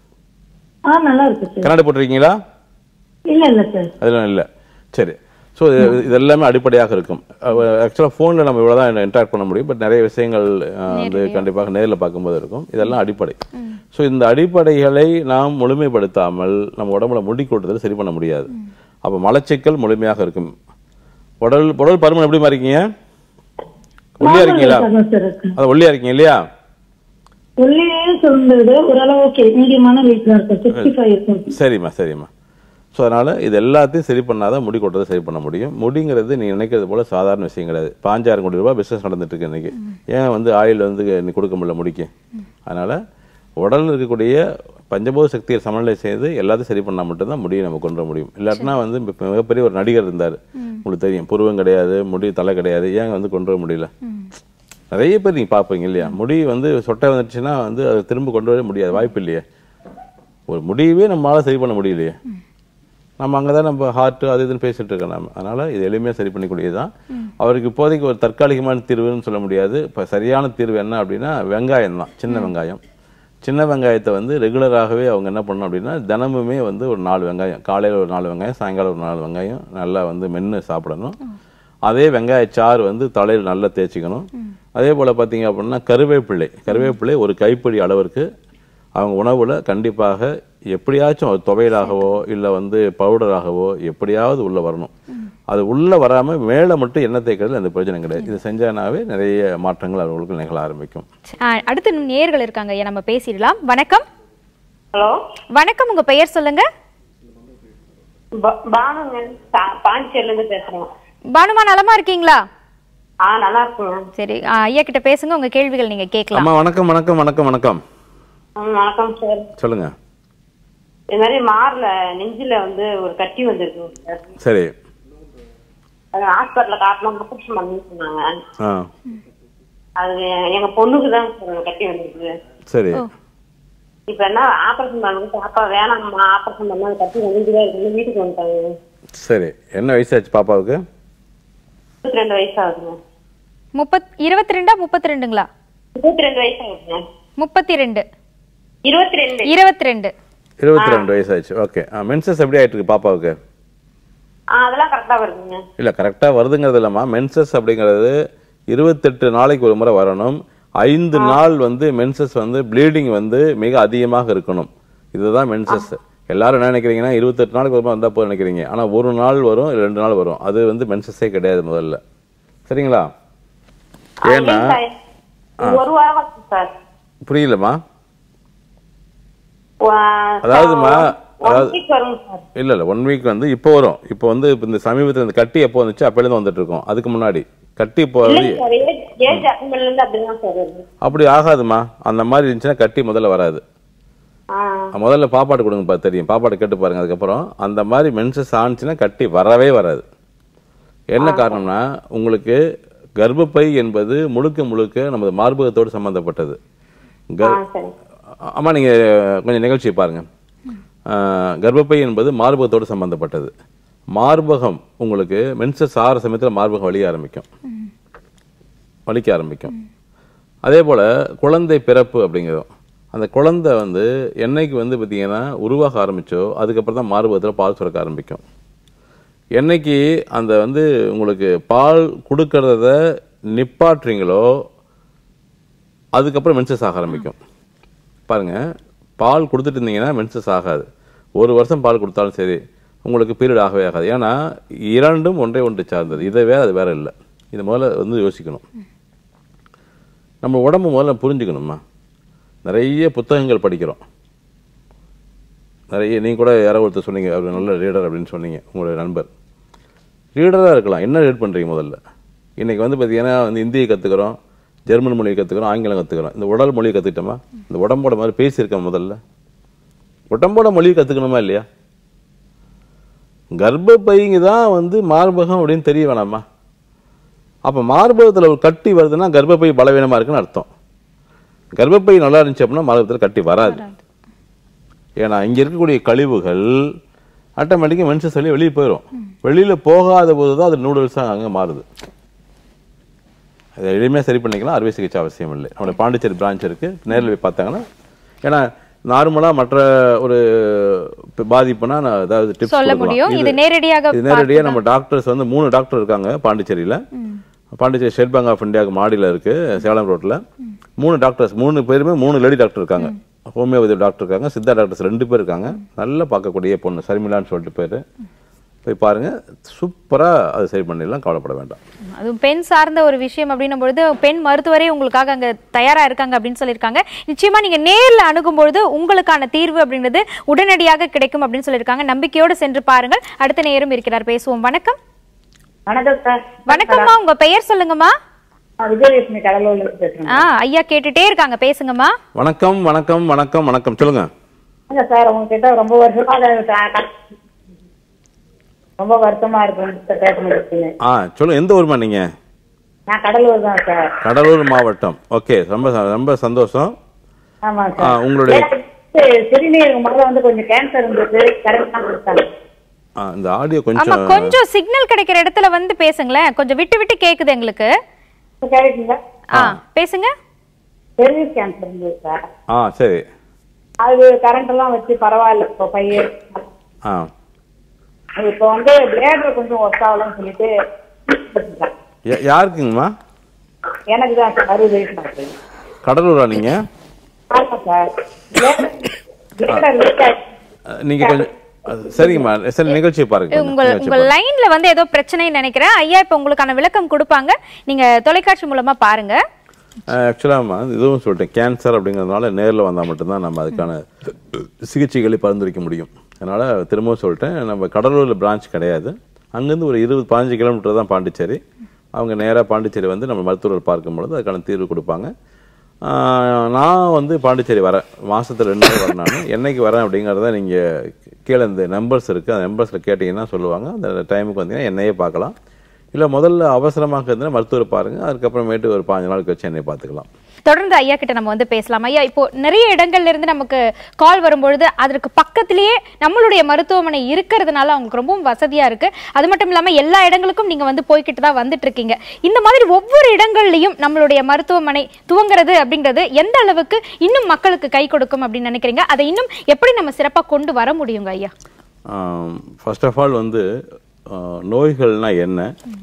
ஆ நல்லா இருக்கு சார் கண்ணாடி போட்டிருக்கீங்களா இல்ல இல்ல சார் அதெல்லாம் இல்லை சரி ஸோ இது எல்லாமே அடிப்படையாக இருக்கும் ஆக்சுவலாக ஃபோனில் நம்ம இவ்வளோ தான் இன்ட்ராக்ட் பண்ண முடியும் பட் நிறைய விஷயங்கள் அஹ், வந்து கண்டிப்பாக நேரில் பார்க்கும்போது இருக்கும் இதெல்லாம் அடிப்படை ஸோ இந்த அடிப்படைகளை நாம் முழுமைப்படுத்தாமல் நம்ம உடம்புல முடி கொட்டுதல் சரி பண்ண முடியாது அப்போ மலச்சிக்கல் முழுமையாக இருக்கும் உடல் உடல் பருமன் எப்படிமா இருக்கீங்க ஒல்லியா இருக்கீங்களா சார் இருக்கு அது ஒல்லியா இருக்கீங்க இல்லையா உள்ளே சொல்றது ஓரளவு ஓகே மீடியமான வெயிட் தான் இருக்கு சிக்ஸ்டி ஃபைவ் இருக்கும் சரிம்மா சரிம்மா ஸோ அதனால் இது எல்லாத்தையும் சரி பண்ணாதான் முடி கொட்டுறதை சரி பண்ண முடியும் முடிங்கிறது நீ நினைக்கிறது போல சாதாரண விஷயம் கிடையாது பாஞ்சாயிரம் கோடி ரூபாய் பிஸ்னஸ் நடந்துட்டு இருக்கு இன்னைக்கு ஏன் வந்து ஆயில் வந்து நீ கொடுக்க முடியல முடிக்கு அதனால் உடலில் இருக்கக்கூடிய பஞ்சபூத சக்தியை சமநிலை செய்து எல்லாத்தையும் சரி பண்ணால் மட்டும்தான் முடியை நம்ம கொண்டு வர முடியும் இல்லாட்டினா வந்து இப்ப மிகப்பெரிய ஒரு நடிகர் இருந்தார் உங்களுக்கு தெரியும் புருவம் கிடையாது முடி தலை கிடையாது ஏன் வந்து கொண்டு வர முடியல நிறைய பேர் நீங்கள் பார்ப்பீங்க இல்லையா முடி வந்து சொட்டை வந்துச்சுன்னா வந்து அதை திரும்ப கொண்டு வர முடியாது வாய்ப்பு இல்லையே ஒரு முடியவே நம்மளால சரி பண்ண முடியலையே நம்ம அங்கே தான் நம்ம ஹார்ட்டு அது இதுன்னு பேசிட்டு இருக்கோம் நம்ம அதனால இது எளிமையாக சரி பண்ணிக்கூடியது தான் அவருக்கு இப்போதைக்கு ஒரு தற்காலிகமான தீர்வுன்னு சொல்ல முடியாது இப்போ சரியான தீர்வு என்ன அப்படின்னா வெங்காயம் தான் சின்ன வெங்காயம் சின்ன வெங்காயத்தை வந்து ரெகுலராகவே அவங்க என்ன பண்ணணும் அப்படின்னா தினமுமே வந்து ஒரு நாலு வெங்காயம் காலையில் ஒரு நாலு வெங்காயம் சாயங்காலம் ஒரு நாலு வெங்காயம் நல்லா வந்து மென்று சாப்பிடணும் அதே வெங்காய சாறு வந்து தலையில் நல்லா தேய்ச்சிக்கணும் அதே போல் பார்த்தீங்க அப்படின்னா கருவேப்பிள்ளை கருவேப்பிள்ளை ஒரு கைப்பிடி அளவிற்கு அவங்க உணவுல கண்டிப்பாக எப்படியாச்சும் ஒரு துவையலாகவோ இல்லை வந்து பவுடராகவோ எப்படியாவது உள்ள வரணும் அது உள்ள வராம மேலே மட்டும் எண்ணெய் தேய்க்கிறது அந்த பிரயோஜனம் கிடையாது இது செஞ்சானாவே நிறைய மாற்றங்கள் அவர்களுக்கு நிகழ ஆரம்பிக்கும் ஆ, அடுத்து இன்னும் நேர்கள் இருக்காங்க ஐயா நம்ம பேசிடலாம் வணக்கம் ஹலோ வணக்கம் உங்க பெயர் சொல்லுங்க ப- பானுங்க பா- பாண்டிச்சேரில இருந்து பேசுறேன் பானுமா நலமா இருக்கீங்களா ஆ நல்லா இருக்குங்க சரி ஆ, ஐயா கிட்ட பேசுங்க உங்க கேள்விகள் நீங்க கேட்கலாம் அம்மா வணக்கம் வணக்கம் வணக்கம் வணக்கம் ம், வணக்கம் சார் சொல்லுங்க இது மாதிரி மார்ல நெஞ்சில வந்து ஒரு கட்டி வந்திருக்கு சார் சரி அது ஹாஸ்பிட்டல்ல காட்டணும் ஆபரேஷன் பண்ணி சொன்னாங்க ஆ அது எங்க பொண்ணுக்கு தான் சார் அந்த கட்டி வந்திருக்கு சரி இப்ப என்ன ஆபரேஷன் பண்ணுறது பாப்பா வேணாம்மா ஆபரேஷன் பண்ணா அது கட்டி வந்துதான் இருக்கு வீட்டுக்கு வந்துட்டாங்க சரி என்ன வயசாச்சு பாப்பாவுக்கு இருபத்தி ரெண்டு வயசு ஆகுதுங்க முப்பத் இருபத்தி ரெண்டா முப்பத்தி ரெண்டுங்களா இருபத்தி ரெண்டு வயசு ஆகுதுங்க முப்பத்தி ரெண்டு இருபத்தி ரெண்டு இருபத்தி ரெண்டு இருபத்தி ரெண்டு வயசாச்சு ஓகே மென்சஸ் எப்படி ஆயிட்டு இருக்கு பாப்பாவுக்கு ஆ அதெல்லாம் கரெக்டா வருதுங்க இல்லை கரெக்டாக வருதுங்கிறது இல்லைம்மா மென்சஸ் அப்படிங்கிறது இருபத்தெட்டு நாளைக்கு ஒரு முறை வரணும் ஐந்து நாள் வந்து மென்சஸ் வந்து ப்ளீடிங் வந்து மிக அதிகமாக இருக்கணும் இதுதான் மென்சஸ் எல்லாரும் என்ன நினைக்கிறீங்கன்னா இருபத்தெட்டு நாளைக்கு ஒரு முறை வந்தால் போதும் நினைக்கிறீங்க ஆனால் ஒரு நாள் வரும் இல்ல ரெண்டு நாள் வரும் அது வந்து மென்சஸே கிடையாது முதல்ல சரிங்களா ஆ, ஏன்னா இல்லைங்க சார். ஒரு வாரம் ஆச்சு சார் புரியலம்மா வா- அதாவதுமா, one அதாவது- week வருங்க சார் இல்ல இல்ல ஒன் வீக் வந்து இப்போ வரும் இப்போ வந்து இப்ப இந்த சமீபத்தில் இந்த கட்டி எப்போ வந்துச்சு அப்போலேருந்து வந்துட்டு இருக்கோம் அதுக்கு முன்னாடி கட்டி இப்போ இல்லைங்க சார் ஏஜ் ஏஜ் அட்டம்பல்ல இருந்து அப்படிதான் சார் வருது அப்படி ஆகாதுமா அந்த மாதிரி இருந்துச்சுன்னா கட்டி முதல்ல வராது ஆ முதல்ல பாப்பாடு கொடுங்கப்பா தெரியும் பாப்பாடு கேட்டு பாருங்க அதுக்கப்புறம் அந்த மாதிரி மென்சஸ் ஆனிச்சுன்னா கட்டி வரவே வராது என்ன காரணம்னா உங்களுக்கு கர்ப்பப்பை என்பது முழுக்க முழுக்க நமது மார்பகத்தோடு சம்பந்தப்பட்டது ஆ கர் சரி அம்மா நீங்க கொஞ்சம் நிகழ்ச்சியை பாருங்க ஆஹ், கர்ப்பப்பை என்பது மார்பகத்தோடு சம்பந்தப்பட்டது மார்பகம் உங்களுக்கு மென்சஸ் ஆகிற சமயத்தில் மார்பகம் வலிக்க ஆரம்பிக்கும் வலிக்க ஆரம்பிக்கும் அதே போல குழந்தை பிறப்பு அப்படிங்கிறதும் அந்த குழந்தை வந்து என்னைக்கு வந்து பார்த்தீங்கன்னா உருவாக ஆரம்பிச்சோ அதுக்கப்புறம் தான் மார்பகத்தில் பால் சுரக்க ஆரம்பிக்கும் என்னைக்கு அந்த வந்து உங்களுக்கு பால் கொடுக்கறத நிப்பாட்டுறீங்களோ அதுக்கப்புறம் மென்சஸ் ஆக ஆரம்பிக்கும் பாருங்க பால் கொடுத்துட்டு இருந்தீங்கன்னா மென்சஸ் ஆகாது ஒரு வருஷம் பால் கொடுத்தாலும் சரி உங்களுக்கு பீரியட் ஆகவே ஆகாது ஏன்னா இரண்டும் ஒன்றை ஒன்று சார்ந்தது இதை வேற அது வேற இல்லை இது முதல்ல வந்து யோசிக்கணும் நம்ம உடம்பு முதல்ல புரிஞ்சுக்கணும்மா நிறைய புத்தகங்கள் படிக்கிறோம் நிறைய நீங்க கூட யாரோ ஒருத்தர் சொன்னீங்க அவர் நல்ல ரீடர் அப்படின்னு சொன்னீங்க உங்களுடைய நண்பர் ரீடராக இருக்கலாம் என்ன ரீட் பண்ணுறீங்க முதல்ல இன்னைக்கு வந்து பார்த்தீங்கன்னா வந்து இந்தியை கற்றுக்குறோம் ஜெர்மன் மொழியை கற்றுக்குறோம் ஆங்கிலம் கற்றுக்குறோம் இந்த உடல் மொழியை கற்றுக்கிட்டோமா இந்த உடம்போட மாதிரி பேசியிருக்கோம் முதல்ல உடம்போட மொழியை கற்றுக்கணுமா இல்லையா கர்ப்பப்பைங்க தான் வந்து மார்பகம் அப்படின்னு தெரிய வேணாமா அப்போ மார்பகத்தில் ஒரு கட்டி வருதுன்னா கர்ப்பப்பை பலவீனமாக இருக்குன்னு அர்த்தம் கர்ப்பப்பை நல்லா இருந்துச்சு அப்படின்னா மார்பகத்தில் கட்டி வராது ஏன்னா இங்க இருக்கக்கூடிய கழிவுகள் ஆட்டோமேட்டிக்காக மனுஷன் சொல்லி வெளியே போயிடும் வெளியில போகாத போது தான் அது நூடுல்ஸாக அங்கே மாறுது அதை எளிமையாக சரி பண்ணிக்கலாம் அறுவை சிகிச்சை அவசியம் இல்லை நம்மளுடைய பாண்டிச்சேரி பிரான்ச் இருக்கு நேரில் போய் பார்த்தாங்கன்னா ஏன்னா நார்மலாக மற்ற ஒரு ப- பாதிப்புனா நான் ஏதாவது டிப்ஸ் சொல்ல முடியும். இது நேரடியாக இது நேரடியாக நம்ம டாக்டர்ஸ் வந்து மூணு டாக்டர் இருக்காங்க பாண்டிச்சேரியில் பாண்டிச்சேரி ஸ்டேட் பேங்க் ஆஃப் இந்தியாவுக்கு மாடியில் இருக்கு சேலம் ரோட்ல மூணு டாக்டர்ஸ் மூணு பேருமே மூணு லேடி டாக்டர் இருக்காங்க ஹோமியோபதி டாக்டர் இருக்காங்க சித்தா டாக்டர்ஸ் ரெண்டு பேர் இருக்காங்க நல்லா பார்க்கக்கூடிய பொண்ணு சர்மிளான்னு சொல்லிட்டு பேர் போய் பாருங்க சூப்பரா அது சரி பண்ணிடலாம் கவலைப்பட வேண்டாம் அதுவும் பெண் சார்ந்த ஒரு விஷயம் அப்படின்னும் பொழுது பெண் மருத்துவரே உங்களுக்காக அங்க தயாரா இருக்காங்க அப்படின்னு சொல்லியிருக்காங்க நிச்சயமா நீங்க நேர்ல அணுகும் பொழுது உங்களுக்கான தீர்வு அப்படின்றது உடனடியாக கிடைக்கும் அப்படின்னு சொல்லியிருக்காங்க நம்பிக்கையோடு சென்று பாருங்கள் அடுத்த நேரம் இருக்கிறார் பேசுவோம் வணக்கம் வணக்கம் சார் வணக்கம்மா உங்க பெயர் சொல்லுங்கம்மா நான் விஜயலட்சுமி கடலூர்ல இருந்து பேசுறேன் ஆ ஐயா கேட்டுட்டே இருக்காங்க பேசுங்கம்மா வணக்கம் வணக்கம் வணக்கம் வணக்கம் சொல்லுங்க இல்ல சார் உங்ககிட்ட ரொம்ப வருஷமா அதை த- க- ரொம்ப வருத்தமா இருக்கு பேச முடியுது ஆ சொல்லுங்க எந்த ஊர்மா நீங்க நான் கடலூர் தான் சார் கடலூர் மாவட்டம் ஓகே ரொம்ப ச- ரொம்ப சந்தோஷம் ஆமா ஆ, சார் உங்களுடைய- எனக்கு சிறுநீரக முதல்ல வந்து கொஞ்சம் கேன்சர் இருந்தது கரெக்ட் தான் கொடுத்தாங்க ஆ, இந்த ஆடியோ ஆமா கொஞ்சம் கொஞ்சம் சிக்னல் கிடைக்கிற இடத்துல வந்து பேசுங்களேன் கொஞ்சம் விட்டு விட்டு கேக்குது எங்களுக்கு கேட்குங்க ஆ பேசுங்க பெர்விஸ் கேன்சர் இருந்தது சார் ஆ சரி அது கரண்ட் எல்லாம் வச்சு பரவாயில்ல இப்போ பையன் ஆ இப்போ வந்து பிளேடர் கொஞ்சம் ஒர்க் ஆகலன்னு சொல்லிட்டு கொடுத்துட்டாங்க. யா- யாருக்குங்கம்மா எனக்கு தான் சார் அறுபது வயசு ஆகுது கடலூரா நீங்கள் ஆமா சார் பிளேடர் லீக் ஆயிடுச்சு நீங்கள் கொஞ்சம் அது சரிங்கம்மா சரி நிகழ்ச்சியை பாருங்க கொஞ்சம். உங்கள் நிகழ்ச்சியை உங்கள் லைன்ல வந்து ஏதோ பிரச்சனைன்னு நினைக்கிறேன் ஐயா இப்ப உங்களுக்கான விளக்கம் கொடுப்பாங்க நீங்க தொலைக்காட்சி மூலமா பாருங்க ஆக்சுவலாக இதுவும் சொல்லிட்டேன் கேன்சர் அப்படிங்கிறதுனால நேரில் வந்தால் மட்டும்தான் நம்ம அதுக்கான சிகிச்சைகளை பரிந்துரைக்க முடியும் அதனால் திரும்பவும் சொல்லிட்டேன் நம்ம கடலூரில் பிரான்ச் கிடையாது அங்கேருந்து ஒரு இருபது பதினஞ்சு கிலோமீட்டர் தான் பாண்டிச்சேரி அவங்க நேராக பாண்டிச்சேரி வந்து நம்ம மருத்துவர் பார்க்கும் பொழுது அதுக்கான தீர்வு கொடுப்பாங்க ஆஹ் நான் வந்து பாண்டிச்சேரி வரேன் மாசத்துல ரெண்டு நாள் வரேன் நான் என்னைக்கு வரேன் அப்படிங்கிறத நீங்கள் கீழே இந்த நம்பர்ஸ் இருக்குது அந்த நம்பர்ஸில் கேட்டிங்கன்னா சொல்லுவாங்க அந்த டைமுக்கு வந்தீங்கன்னா என்னையே பார்க்கலாம் இல்லை முதல்ல அவசரமாக இருந்தால் மருத்துவரை பாருங்கள் அதுக்கப்புறமேட்டு ஒரு பாஞ்சு நாள் கழிச்சு என்னை பார்த்துக்கலாம் தொடர்ந்து ஐயா கிட்ட நம்ம வந்து பேசலாம் ஐயா இப்போ நிறைய இடங்கள்ல இருந்து நமக்கு கால் வரும்பொழுது அதற்கு பக்கத்திலேயே நம்மளுடைய மருத்துவமனை இருக்கிறதுனால அவங்களுக்கு ரொம்பவும் வசதியா இருக்கு அது மட்டும் இல்லாம எல்லா இடங்களுக்கும் நீங்க வந்து போய்கிட்டு தான் வந்துட்டு இருக்கீங்க இந்த மாதிரி ஒவ்வொரு இடங்கள்லயும் நம்மளுடைய மருத்துவமனை துவங்குறது அப்படிங்கிறது எந்த அளவுக்கு இன்னும் மக்களுக்கு கை கொடுக்கும் அப்படின்னு நினைக்கிறீங்க அதை இன்னும் எப்படி நம்ம சிறப்பா கொண்டு வர முடியுங்க ஐயா ஃபர்ஸ்ட் ஆஃப் ஆல் வந்து ஆஹ், நோய்கள்னா என்ன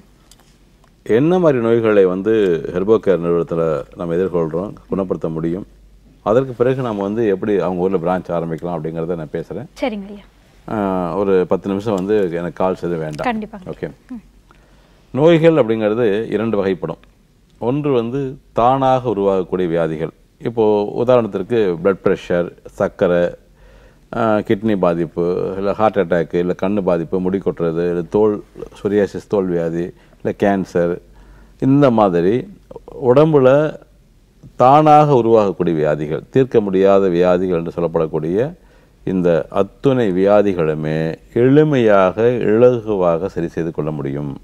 என்ன மாதிரி நோய்களை வந்து ஹெர்போ கேர் நிறுவனத்தில் நம்ம எதிர்கொள்கிறோம் குணப்படுத்த முடியும் அதற்கு பிறகு நம்ம வந்து எப்படி அவங்க ஊரில் பிரான்ச் ஆரம்பிக்கலாம் அப்படிங்கிறத நான் பேசுகிறேன் சரிங்க ஐயா ஒரு பத்து நிமிஷம் வந்து எனக்கு கால் செய்து வேண்டாம் கண்டிப்பாங்க. ஓகே நோய்கள் அப்படிங்கிறது இரண்டு வகைப்படும் ஒன்று வந்து தானாக உருவாகக்கூடிய வியாதிகள் இப்போ உதாரணத்திற்கு பிளட் ப்ரெஷர் சர்க்கரை கிட்னி பாதிப்பு இல்லை ஹார்ட் அட்டாக்கு இல்லை கண்ணு பாதிப்பு முடி கொட்டுறது இல்லை தோல் சொரியாசிஸ் தோல் வியாதி இல்லை கேன்சர் இந்த மாதிரி உடம்புல தானாக உருவாகக்கூடிய வியாதிகள் தீர்க்க முடியாத வியாதிகள் என்று சொல்லப்படக்கூடிய இந்த அத்துணை வியாதிகளுமே எளிமையாக இலகுவாக சரி செய்து கொள்ள முடியும்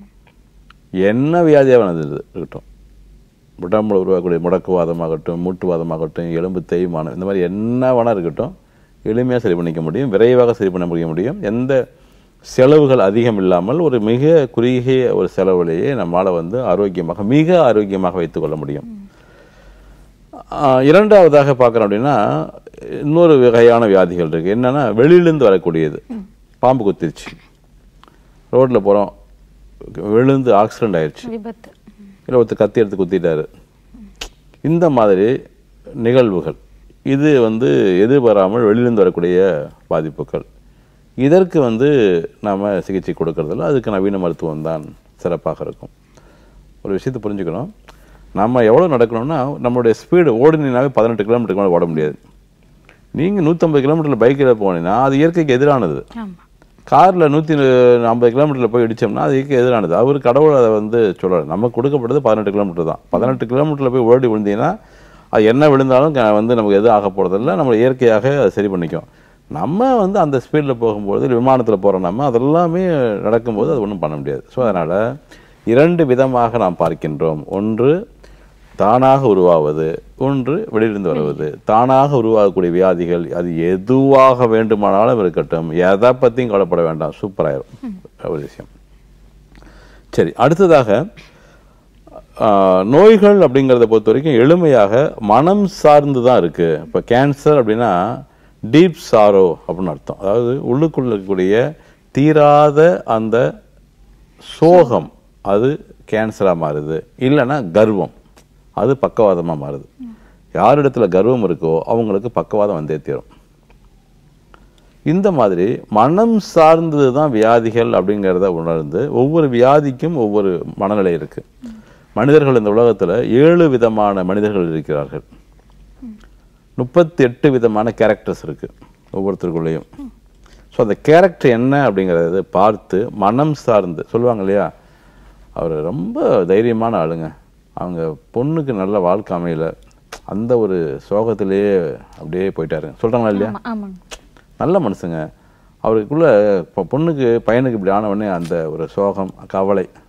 என்ன வியாதியாக வேணாலும் இது இருக்கட்டும் உடம்புல உருவாகக்கூடிய முடக்குவாதமாகட்டும் மூட்டுவாதமாகட்டும் எலும்பு தேய்மானம் இந்த மாதிரி என்ன வேணா இருக்கட்டும் எளிமையாக சரி பண்ணிக்க முடியும் விரைவாக சரி பண்ண முடிய முடியும் எந்த செலவுகள் அதிகம் இல்லாமல் ஒரு மிக குறுகிய ஒரு செலவுலேயே நம்மளால் வந்து ஆரோக்கியமாக மிக ஆரோக்கியமாக வைத்துக்கொள்ள முடியும் ஆஹ் இரண்டாவதாக பார்க்குறோம் அப்படின்னா இன்னொரு வகையான வியாதிகள் இருக்கு என்னன்னா வெளியிலேருந்து வரக்கூடியது பாம்பு குத்திருச்சு ரோட்ல போறோம் விழுந்து ஆக்சிடென்ட் ஆயிடுச்சு விபத்து இல்லை ஒருத்தர் கத்தி எடுத்து குத்திட்டாரு இந்த மாதிரி நிகழ்வுகள் இது வந்து எதிர்பாராமல் வெளியிலிருந்து வரக்கூடிய பாதிப்புகள் இதற்கு வந்து நாம சிகிச்சை கொடுக்கறதில்ல அதுக்கு நவீன மருத்துவம் தான் சிறப்பாக இருக்கும் ஒரு விஷயத்தை புரிஞ்சுக்கணும் நம்ம எவ்வளோ நடக்கணும்னா நம்மளுடைய ஸ்பீடு ஓடினாவே பதினெட்டு கிலோமீட்டருக்கு மேலே ஓட முடியாது நீங்கள் நூற்றம்பது கிலோமீட்டரில் பைக்கில் போனீங்கன்னா அது இயற்கைக்கு எதிரானது ஆமா காரில் நூற்றி ஐம்பது கிலோமீட்டரில் போய் இடிச்சோம்னா அது இயற்கை எதிரானது அவர் கடவுள் அதை வந்து சொல்லலை நமக்கு கொடுக்கப்பட்டது பதினெட்டு கிலோமீட்டர் தான் பதினெட்டு கிலோமீட்டரில் போய் ஓடி விழுந்தீங்கன்னா அது என்ன விழுந்தாலும் க- வந்து நமக்கு எதுவும் ஆக போகிறதில்ல நம்ம இயற்கையாக அதை சரி பண்ணிக்கும் நம்ம வந்து அந்த ஸ்பீடில் போகும்போது இல்லை விமானத்தில் போகிறோம் நம்ம அதெல்லாமே நடக்கும்போது அது ஒன்றும் பண்ண முடியாது ஸோ அதனால் இரண்டு விதமாக நாம் பார்க்கின்றோம் ஒன்று தானாக உருவாவது ஒன்று வெளியிலிருந்து வருவது தானாக உருவாகக்கூடிய வியாதிகள் அது எதுவாக வேண்டுமானாலும் இருக்கட்டும் எதை பற்றியும் கவலைப்பட வேண்டாம் சூப்பராயிரும் ஒரு விஷயம் சரி அடுத்ததாக ஆஹ், நோய்கள் அப்படிங்கிறத பொறுத்த வரைக்கும் எளிமையாக மனம் சார்ந்து தான் இருக்கு இப்போ கேன்சர் அப்படின்னா டீப் சாரோ அப்படின்னு அர்த்தம் அதாவது உள்ளுக்குள்ள இருக்கக்கூடிய தீராத அந்த சோகம் அது கேன்சராக மாறுது இல்லைன்னா கர்வம் அது பக்கவாதமாக மாறுது யார் இடத்துல கர்வம் இருக்கோ அவங்களுக்கு பக்கவாதம் வந்தே தீரும் இந்த மாதிரி மனம் சார்ந்தது தான் வியாதிகள் அப்படிங்கிறத உணர்ந்து ஒவ்வொரு வியாதிக்கும் ஒவ்வொரு மனநிலை இருக்கு மனிதர்கள் இந்த உலகத்துல ஏழு விதமான மனிதர்கள் இருக்கிறார்கள் முப்பத்தி எட்டு விதமான கேரக்டர்ஸ் இருக்கு ஒவ்வொருத்தருக்குள்ளேயும் ஸோ அந்த கேரக்டர் என்ன அப்படிங்கிறத பார்த்து மனம் சார்ந்து சொல்லுவாங்க இல்லையா அவர் ரொம்ப தைரியமான ஆளுங்க அவங்க பொண்ணுக்கு நல்ல வாழ்க்கை அமையல அந்த ஒரு சோகத்திலேயே அப்படியே போயிட்டாருங்க சொல்றாங்களா இல்லையா ஆமா ஆமாங்க நல்ல மனுஷங்க அவருக்குள்ள இப்போ பொண்ணுக்கு பையனுக்கு இப்படி ஆன உடனே அந்த ஒரு சோகம் கவலை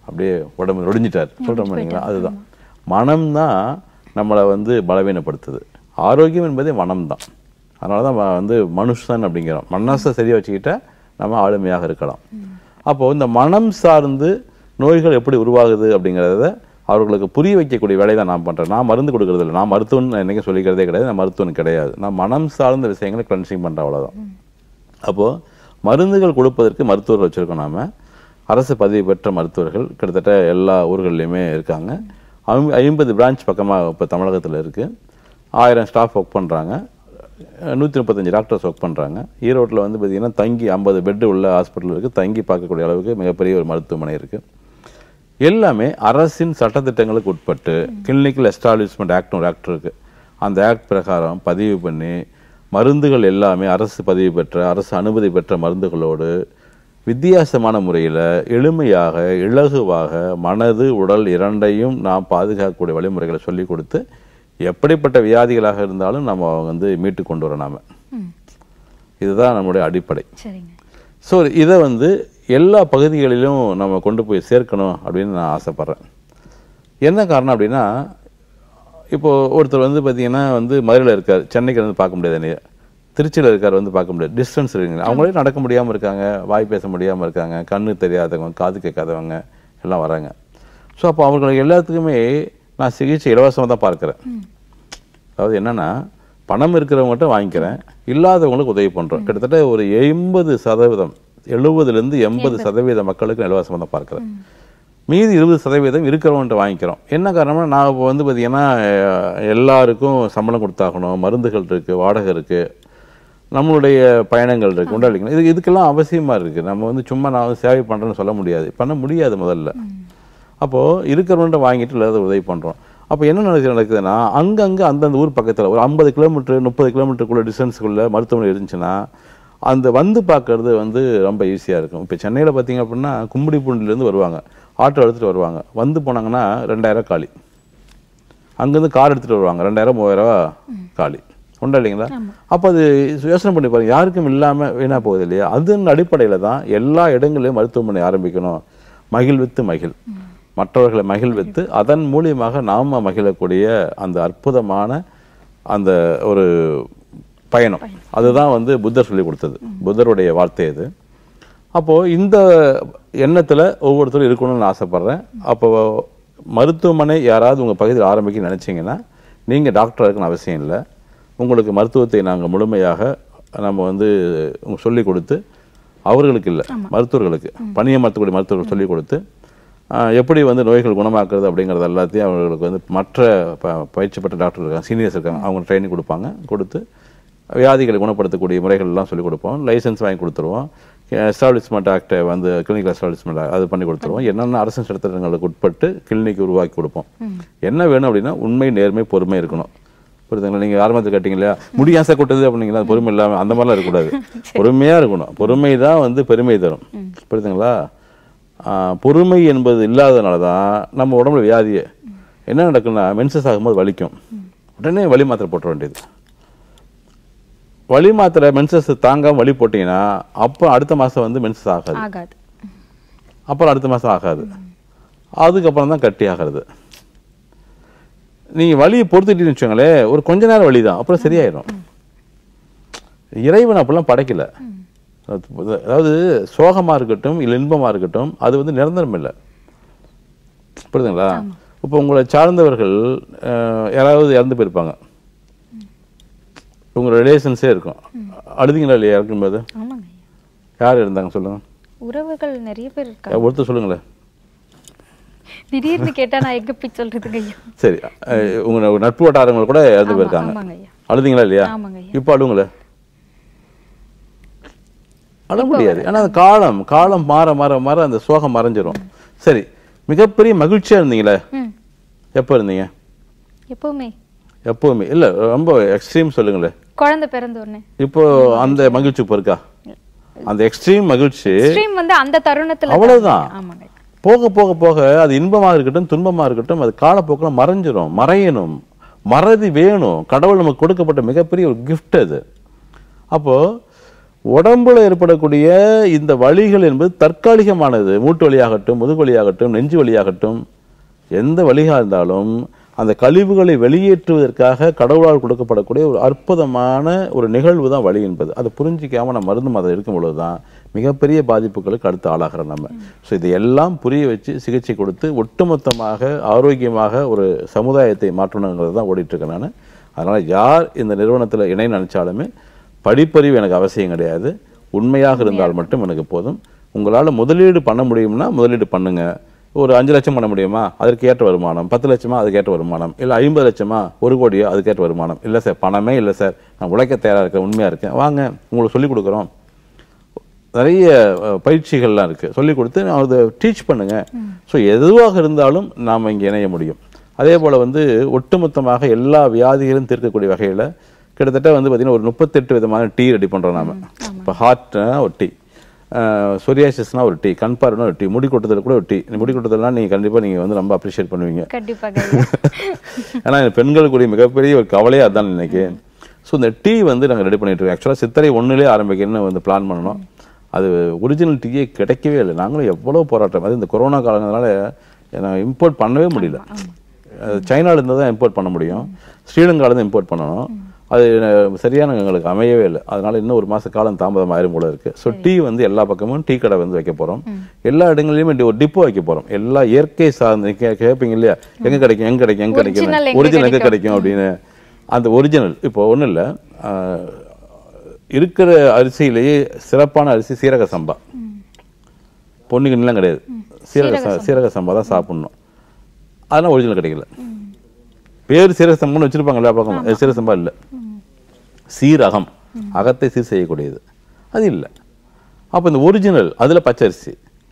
அப்படியே உடம்பு நொடிஞ்சிட்டார் சொல்கிறோம் இல்லைங்களா அதுதான் மனம்தான் நம்மளை வந்து பலவீனப்படுத்துது ஆரோக்கியம் என்பதே மனம்தான் அதனால தான் ம- வந்து மனுஷன் அப்படிங்கிறோம் மனசை சரியாக வச்சுக்கிட்டா நம்ம ஆளுமையாக இருக்கலாம் அப்போது இந்த மனம் சார்ந்து நோய்கள் எப்படி உருவாகுது அப்படிங்கிறத அவர்களுக்கு புரிய வைக்கக்கூடிய வேலையை தான் நான் பண்ணுறேன் நான் மருந்து கொடுக்கறது இல்லை நான் மருத்துவன் நான் என்னைக்கும் சொல்லிக்கிறதே கிடையாது நான் மருத்துவன் கிடையாது நான் மனம் சார்ந்த விஷயங்களை கிளன்சிங் பண்ணுறேன் அவ்வளோதான் அப்போது மருந்துகள் கொடுப்பதற்கு மருத்துவர்கள் வச்சுருக்கோம் நாம அரசு பதிவு பெற்ற மருத்துவர்கள் கிட்டத்தட்ட எல்லா ஊர்கள்லையுமே இருக்காங்க ஐம்- ஐம்பது பிரான்ச் பக்கமாக இப்போ தமிழகத்தில் இருக்குது ஆயிரம் ஸ்டாஃப் ஒர்க் பண்ணுறாங்க நூற்றி முப்பத்தஞ்சு டாக்டர்ஸ் ஒர்க் பண்ணுறாங்க ஈரோட்டில் வந்து பார்த்திங்கன்னா தங்கி ஐம்பது பெட்டு உள்ள ஹாஸ்பிட்டல் இருக்குது தங்கி பார்க்கக்கூடிய அளவுக்கு மிகப்பெரிய ஒரு மருத்துவமனை இருக்குது எல்லாமே அரசின் சட்டத்திட்டங்களுக்கு உட்பட்டு கிளினிக்கல் எஸ்டாப்ளிஷ்மெண்ட் ஆக்ட்னு ஒரு ஆக்ட் இருக்கு அந்த ஆக்ட் பிரகாரம் பதிவு பண்ணி மருந்துகள் எல்லாமே அரசு பதிவு பெற்ற அரசு அனுமதி பெற்ற மருந்துகளோடு வித்தியாசமான முறையில் எளிமையாக இலகுவாக மனது உடல் இரண்டையும் நாம் பாதுகாக்கக்கூடிய வழிமுறைகளை சொல்லி கொடுத்து எப்படிப்பட்ட வியாதிகளாக இருந்தாலும் நம்ம வந்து மீட்டு கொண்டு வரோம் நாம இதுதான் நம்முடைய அடிப்படை சரிங்க ஸோ இதை வந்து எல்லா பகுதிகளிலும் நம்ம கொண்டு போய் சேர்க்கணும் அப்படின்னு நான் ஆசைப்பட்றேன் என்ன காரணம் அப்படின்னா இப்போ ஒருத்தர் வந்து பார்த்தீங்கன்னா வந்து மதுரையில் இருக்கார் சென்னைக்கு வந்து பார்க்க முடியாது என்னைய திருச்சியில் இருக்கார் வந்து பார்க்க முடியாது டிஸ்டன்ஸ் இருக்குங்க அவங்களே நடக்க முடியாமல் இருக்காங்க வாய் பேச முடியாமல் இருக்காங்க கண்ணு தெரியாதவங்க காது கேட்காதவங்க எல்லாம் வராங்க ஸோ அப்போ அவங்களுக்கு எல்லாத்துக்குமே நான் சிகிச்சை இலவசமாக தான் பார்க்குறேன் அதாவது என்னன்னா பணம் இருக்கிறவங்ககிட்ட வாங்கிக்கிறேன் இல்லாதவங்களுக்கு உதவி பண்றோம் கிட்டத்தட்ட ஒரு எண்பது சதவீதம் எழுபதுலேருந்து எண்பது சதவீத மக்களுக்கு இலவசமாக தான் பார்க்குறேன் மீதி இருபது சதவீதம் இருக்கிறவன்ட்ட வாங்கிக்கிறோம் என்ன காரணம்னா நான் இப்போ வந்து பார்த்தீங்கன்னா அஹ், எல்லாருக்கும் சம்பளம் கொடுத்தாகணும் மருந்துகள் இருக்கு வாடகை இருக்கு நம்மளுடைய பயணங்கள் இருக்கு உண்டா இல்லைங்களா இது இதுக்கெல்லாம் அவசியமா இருக்கு நம்ம வந்து சும்மா நான் வந்து சேவை பண்றேன்னு சொல்ல முடியாது பண்ண முடியாது முதல்ல அப்போ இருக்கிறவன்ட்ட வாங்கிட்டு இல்லாத உதவி பண்றோம் அப்போ என்ன நடக்குது நடக்குதுன்னா அங்கங்க அந்தந்த ஊர் பக்கத்துல ஒரு ஐம்பது கிலோமீட்டர் முப்பது கிலோமீட்டருக்குள்ள டிஸ்டன்ஸுக்குள்ள மருத்துவமனை இருந்துச்சுன்னா அந்த வந்து பார்க்கறது வந்து ரொம்ப ஈஸியா இருக்கும் இப்போ சென்னையில பார்த்தீங்க அப்படின்னா கும்படிப்பூண்டிலேருந்து வருவாங்க ஆட்டோ எடுத்துட்டு வருவாங்க வந்து போனாங்கன்னா ரெண்டாயிரம் காலி அங்கேருந்து கார் எடுத்துட்டு வருவாங்க ரெண்டாயிரம் மூவாயிரம் ரூபா காலி உண்டா இல்லைங்களா அப்போ அது யோசனை பண்ணி பாருங்க யாருக்கும் இல்லாம வீணா போகுது இல்லையா அதன் அடிப்படையில தான் எல்லா இடங்களிலும் மருத்துவமனை ஆரம்பிக்கணும் மகிழ்வித்து மகிழ் மற்றவர்களை மகிழ்வித்து அதன் மூலியமாக நாம மகிழக்கூடிய அந்த அற்புதமான அந்த ஒரு பயணம் அதுதான் வந்து புத்தர் சொல்லி கொடுத்தது புத்தருடைய வார்த்தை அது அப்போ இந்த எண்ணத்துல ஒவ்வொருத்தரும் இருக்கணும்னு நான் ஆசைப்படுறேன் அப்போ மருத்துவமனை யாராவது உங்க பகுதியில் ஆரம்பிக்க நினைச்சீங்கன்னா நீங்க டாக்டர் இருக்கணும் அவசியம் இல்லை உங்களுக்கு மருத்துவத்தை நாங்கள் முழுமையாக நம்ம வந்து உங்க சொல்லிக் கொடுத்து அவர்களுக்கு இல்லை மருத்துவர்களுக்கு பணியமர்த்தக்கூடிய மருத்துவர்கள் சொல்லிக் கொடுத்து ஆஹ், எப்படி வந்து நோய்கள் குணமாக்குறது அப்படிங்கிறது எல்லாத்தையும் அவர்களுக்கு வந்து மற்ற ப- பயிற்சி பெற்ற டாக்டர் இருக்காங்க சீனியர்ஸ் இருக்காங்க அவங்க ட்ரைனிங் கொடுப்பாங்க கொடுத்து வியாதிகளை குணப்படுத்தக்கூடிய முறைகள் எல்லாம் சொல்லிக் கொடுப்போம் லைசென்ஸ் வாங்கி கொடுத்துருவோம் எஸ்டாப்ளிஷ்மெண்ட் ஆக்டை வந்து கிளினிக்கல் எஸ்டாப்ளிஷ்மெண்ட் அது பண்ணி கொடுத்துருவோம் என்னென்ன அரசு சட்டத்திட்டங்களுக்கு உட்பட்டு கிளினிக் உருவாக்கி கொடுப்போம் என்ன வேணும் அப்படின்னா உண்மை நேர்மை பொறுமை இருக்கணும் புரியுதுங்களா நீங்க ஆரம்பத்தில் கேட்டீங்க இல்லையா முடியாசை கொட்டுது அப்படிங்களா அது பொறுமை இல்லாம அந்த மாதிரிலாம் இருக்கக்கூடாது பொறுமையா இருக்கணும் பொறுமை தான் வந்து பெருமை தரும் புரியுதுங்களா ஆஹ், பொறுமை என்பது இல்லாதனால தான் நம்ம உடம்புல வியாதியே என்ன நடக்குன்னா மென்சஸ் ஆகும்போது வலிக்கும் உடனே வலி மாத்திரை போட்டுற வேண்டியது வலி மாத்திரை மென்சஸ் தாங்காம வலி போட்டீங்கன்னா அப்போ அடுத்த மாசம் வந்து மென்சஸ் ஆகாது ஆகாது அப்புறம் அடுத்த மாசம் ஆகாது அதுக்கப்புறம் தான் கட்டி ஆகிறது நீங்க வலியை பொறுத்துட்டீங்கன்னு வச்சுக்கோங்களேன் ஒரு கொஞ்ச நேரம் வலி தான் அப்புறம் சரியாயிடும் இறைவன் அப்படிலாம் படைக்கல அதாவது சோகமா இருக்கட்டும் இல்லை இன்பமா இருக்கட்டும் அது வந்து நிரந்தரம் இல்லை புரியுதுங்களா இப்போ உங்களை சார்ந்தவர்கள் அஹ், யாராவது இறந்து போயிருப்பாங்க உங்க ரிலேஷன்ஸே இருக்கும் அழுதிங்களா இல்லையா இறக்கும்போது ஆமாங்க யார் இருந்தாங்க சொல்லுங்க உறவுகள் நிறைய பேர் இருக்காங்க ஒருத்தர் சொல்லுங்களேன் திடீர்னு கேட்டா நான் எங்க போய் சொல்றதுங்க ஐயா சரி அஹ் உங்க நட்பு வட்டாரங்கள் கூட இறந்து ஆமா, போயிருக்காங்க ஆமாங்க ஐயா. அழுதிங்களா இல்லையா ஆமாங்க ஐயா. இப்போ அழுவுங்களே அழ முடியாது ஏன்னா அந்த காலம் காலம் மாற மாற மாற அந்த சோகம் மறைஞ்சிரும் சரி மிகப்பெரிய மகிழ்ச்சியா இருந்தீங்களே ம் எப்போ இருந்தீங்க எப்பவுமே எப்பவுமே இல்ல ரொம்ப எக்ஸ்ட்ரீம் சொல்லுங்களேன் குழந்தை பிறந்த உடனே இப்போ அந்த மகிழ்ச்சி இப்போ இருக்கா அந்த எக்ஸ்ட்ரீம் மகிழ்ச்சி ஸ்ட்ரீம் வந்து அந்த தருணத்துல தான். அவ்வளவுதான். ஆமாங்க போக போக போக அது இன்பமா இருக்கட்டும் துன்பமா இருக்கட்டும் அது காலப்போக்கில் மறைஞ்சிரும் மறையணும் மறதி வேணும் கடவுள் நமக்கு கொடுக்கப்பட்ட மிகப்பெரிய ஒரு gift அது அப்போ உடம்புல ஏற்படக்கூடிய இந்த வலிகள் என்பது தற்காலிகமானது மூட்டு வலியாகட்டும் முதுகு வலியாகட்டும் நெஞ்சு வலியாகட்டும் எந்த வலியாக இருந்தாலும் அந்த கழிவுகளை வெளியேற்றுவதற்காக கடவுளால் கொடுக்கப்படக்கூடிய ஒரு அற்புதமான ஒரு நிகழ்வு தான் வலி என்பது அதை புரிஞ்சிக்காம நம்ம மருந்து மாதம் இருக்கும் பொழுது தான் மிகப்பெரிய பாதிப்புகளுக்கு அடுத்து ஆளாகிறோம் நம்ம ஸோ இதையெல்லாம் புரிய வச்சு சிகிச்சை கொடுத்து ஒட்டுமொத்தமாக ஆரோக்கியமாக ஒரு சமுதாயத்தை மாற்றணுங்கிறது தான் ஓடிட்டு இருக்கேன் நான் அதனால் யார் இந்த நிறுவனத்தில் இணை நினைச்சாலுமே படிப்பறிவு எனக்கு அவசியம் கிடையாது உண்மையாக இருந்தால் மட்டும் எனக்கு போதும் உங்களால் முதலீடு பண்ண முடியும்னா முதலீடு பண்ணுங்க ஒரு அஞ்சு லட்சம் பண்ண முடியுமா அதற்கு ஏற்ற வருமானம் பத்து லட்சமா அதுக்கேற்ற வருமானம் இல்லை ஐம்பது லட்சமா ஒரு கோடியோ அதுக்கேற்ற வருமானம் இல்லை சார் பணமே இல்லை சார் நான் உழைக்க தயாராக இருக்கேன் உண்மையாக இருக்கேன் வாங்க உங்களுக்கு சொல்லிக் கொடுக்குறோம் நிறைய அஹ், பயிற்சிகள்லாம் இருக்குது சொல்லிக் கொடுத்து நான் அதை டீச் பண்ணுங்க ஸோ எதுவாக இருந்தாலும் நாம் இங்கே இணைய முடியும் அதே போல் வந்து ஒட்டுமொத்தமாக எல்லா வியாதிகளும் தீர்க்கக்கூடிய வகையில் கிட்டத்தட்ட வந்து பார்த்திங்கன்னா ஒரு முப்பத்தெட்டு விதமான டீ ரெடி பண்ணுறோம் நாம இப்போ ஹார்ட்னா ஒரு டீ சொரியாசிஸ்னா ஒரு டீ கண் பார்வைனா ஒரு டீ முடி கொட்டுதல் கூட ஒரு டீ முடி கொட்டுதல்லாம் நீங்கள் கண்டிப்பாக நீங்கள் வந்து ரொம்ப அப்ரிஷியேட் பண்ணுவீங்க கண்டிப்பாக ஐயா. ஏன்னா இந்த பெண்களுக்குரிய மிகப்பெரிய ஒரு கவலையே அதான் இன்னைக்கு ஸோ இந்த டீ வந்து நாங்கள் ரெடி பண்ணிட்டு இருக்கோம் ஆக்சுவலாக சித்திரை ஒன்றுலேயே ஆரம்பிக்கணும்னு வந்து பிளான் பண்ணணும் அது ஒரிஜினல் டீயே கிடைக்கவே இல்லை நாங்களும் எவ்வளோ போராட்டம் அது இந்த கொரோனா காலங்களால நான் இம்போர்ட் பண்ணவே முடியல அஹ் சைனால இருந்து தான் இம்போர்ட் பண்ண முடியும் ஸ்ரீலங்கால இருந்து இம்போர்ட் பண்ணணும் அது அஹ், சரியான எங்களுக்கு அமையவே இல்லை அதனால இன்னும் ஒரு மாச காலம் தாமதம் ஆயிரும் போல இருக்கு ஸோ டீ வந்து எல்லா பக்கமும் டீ கடை வந்து வைக்க போறோம் எல்லா இடங்களையுமே டி- ஒரு டிப்போ வைக்க போறோம் எல்லா இயற்கை சார்ந்து கே- கேட்பீங்க இல்லையா எங்க கிடைக்கும் எங்க கிடைக்கும் எங்க Original கிடைக்கும் எங்க ஒரிஜினல் எங்க கிடைக்கும் அப்படின்னு அந்த ஒரிஜினல் இப்போ ஒண்ணும் இல்ல அஹ், இருக்கிற அரிசியிலேயே சிறப்பான அரிசி சீரக சம்பா பொன்னிக்கண்ணிலாம் கிடையாது சீரக ச- சீரக சம்பா தான் சாப்பிடணும் அதெல்லாம் ஒரிஜினல் கிடைக்கல பேர் சீரக சம்பான்னு வச்சிருப்பாங்க எல்லா பக்கமும் அது சீரக சம்பா இல்லை சீரகம் அகத்தை சீர் செய்யக்கூடியது அது இல்லை அப்போ இந்த ஒரிஜினல் அதில் பச்சரிசி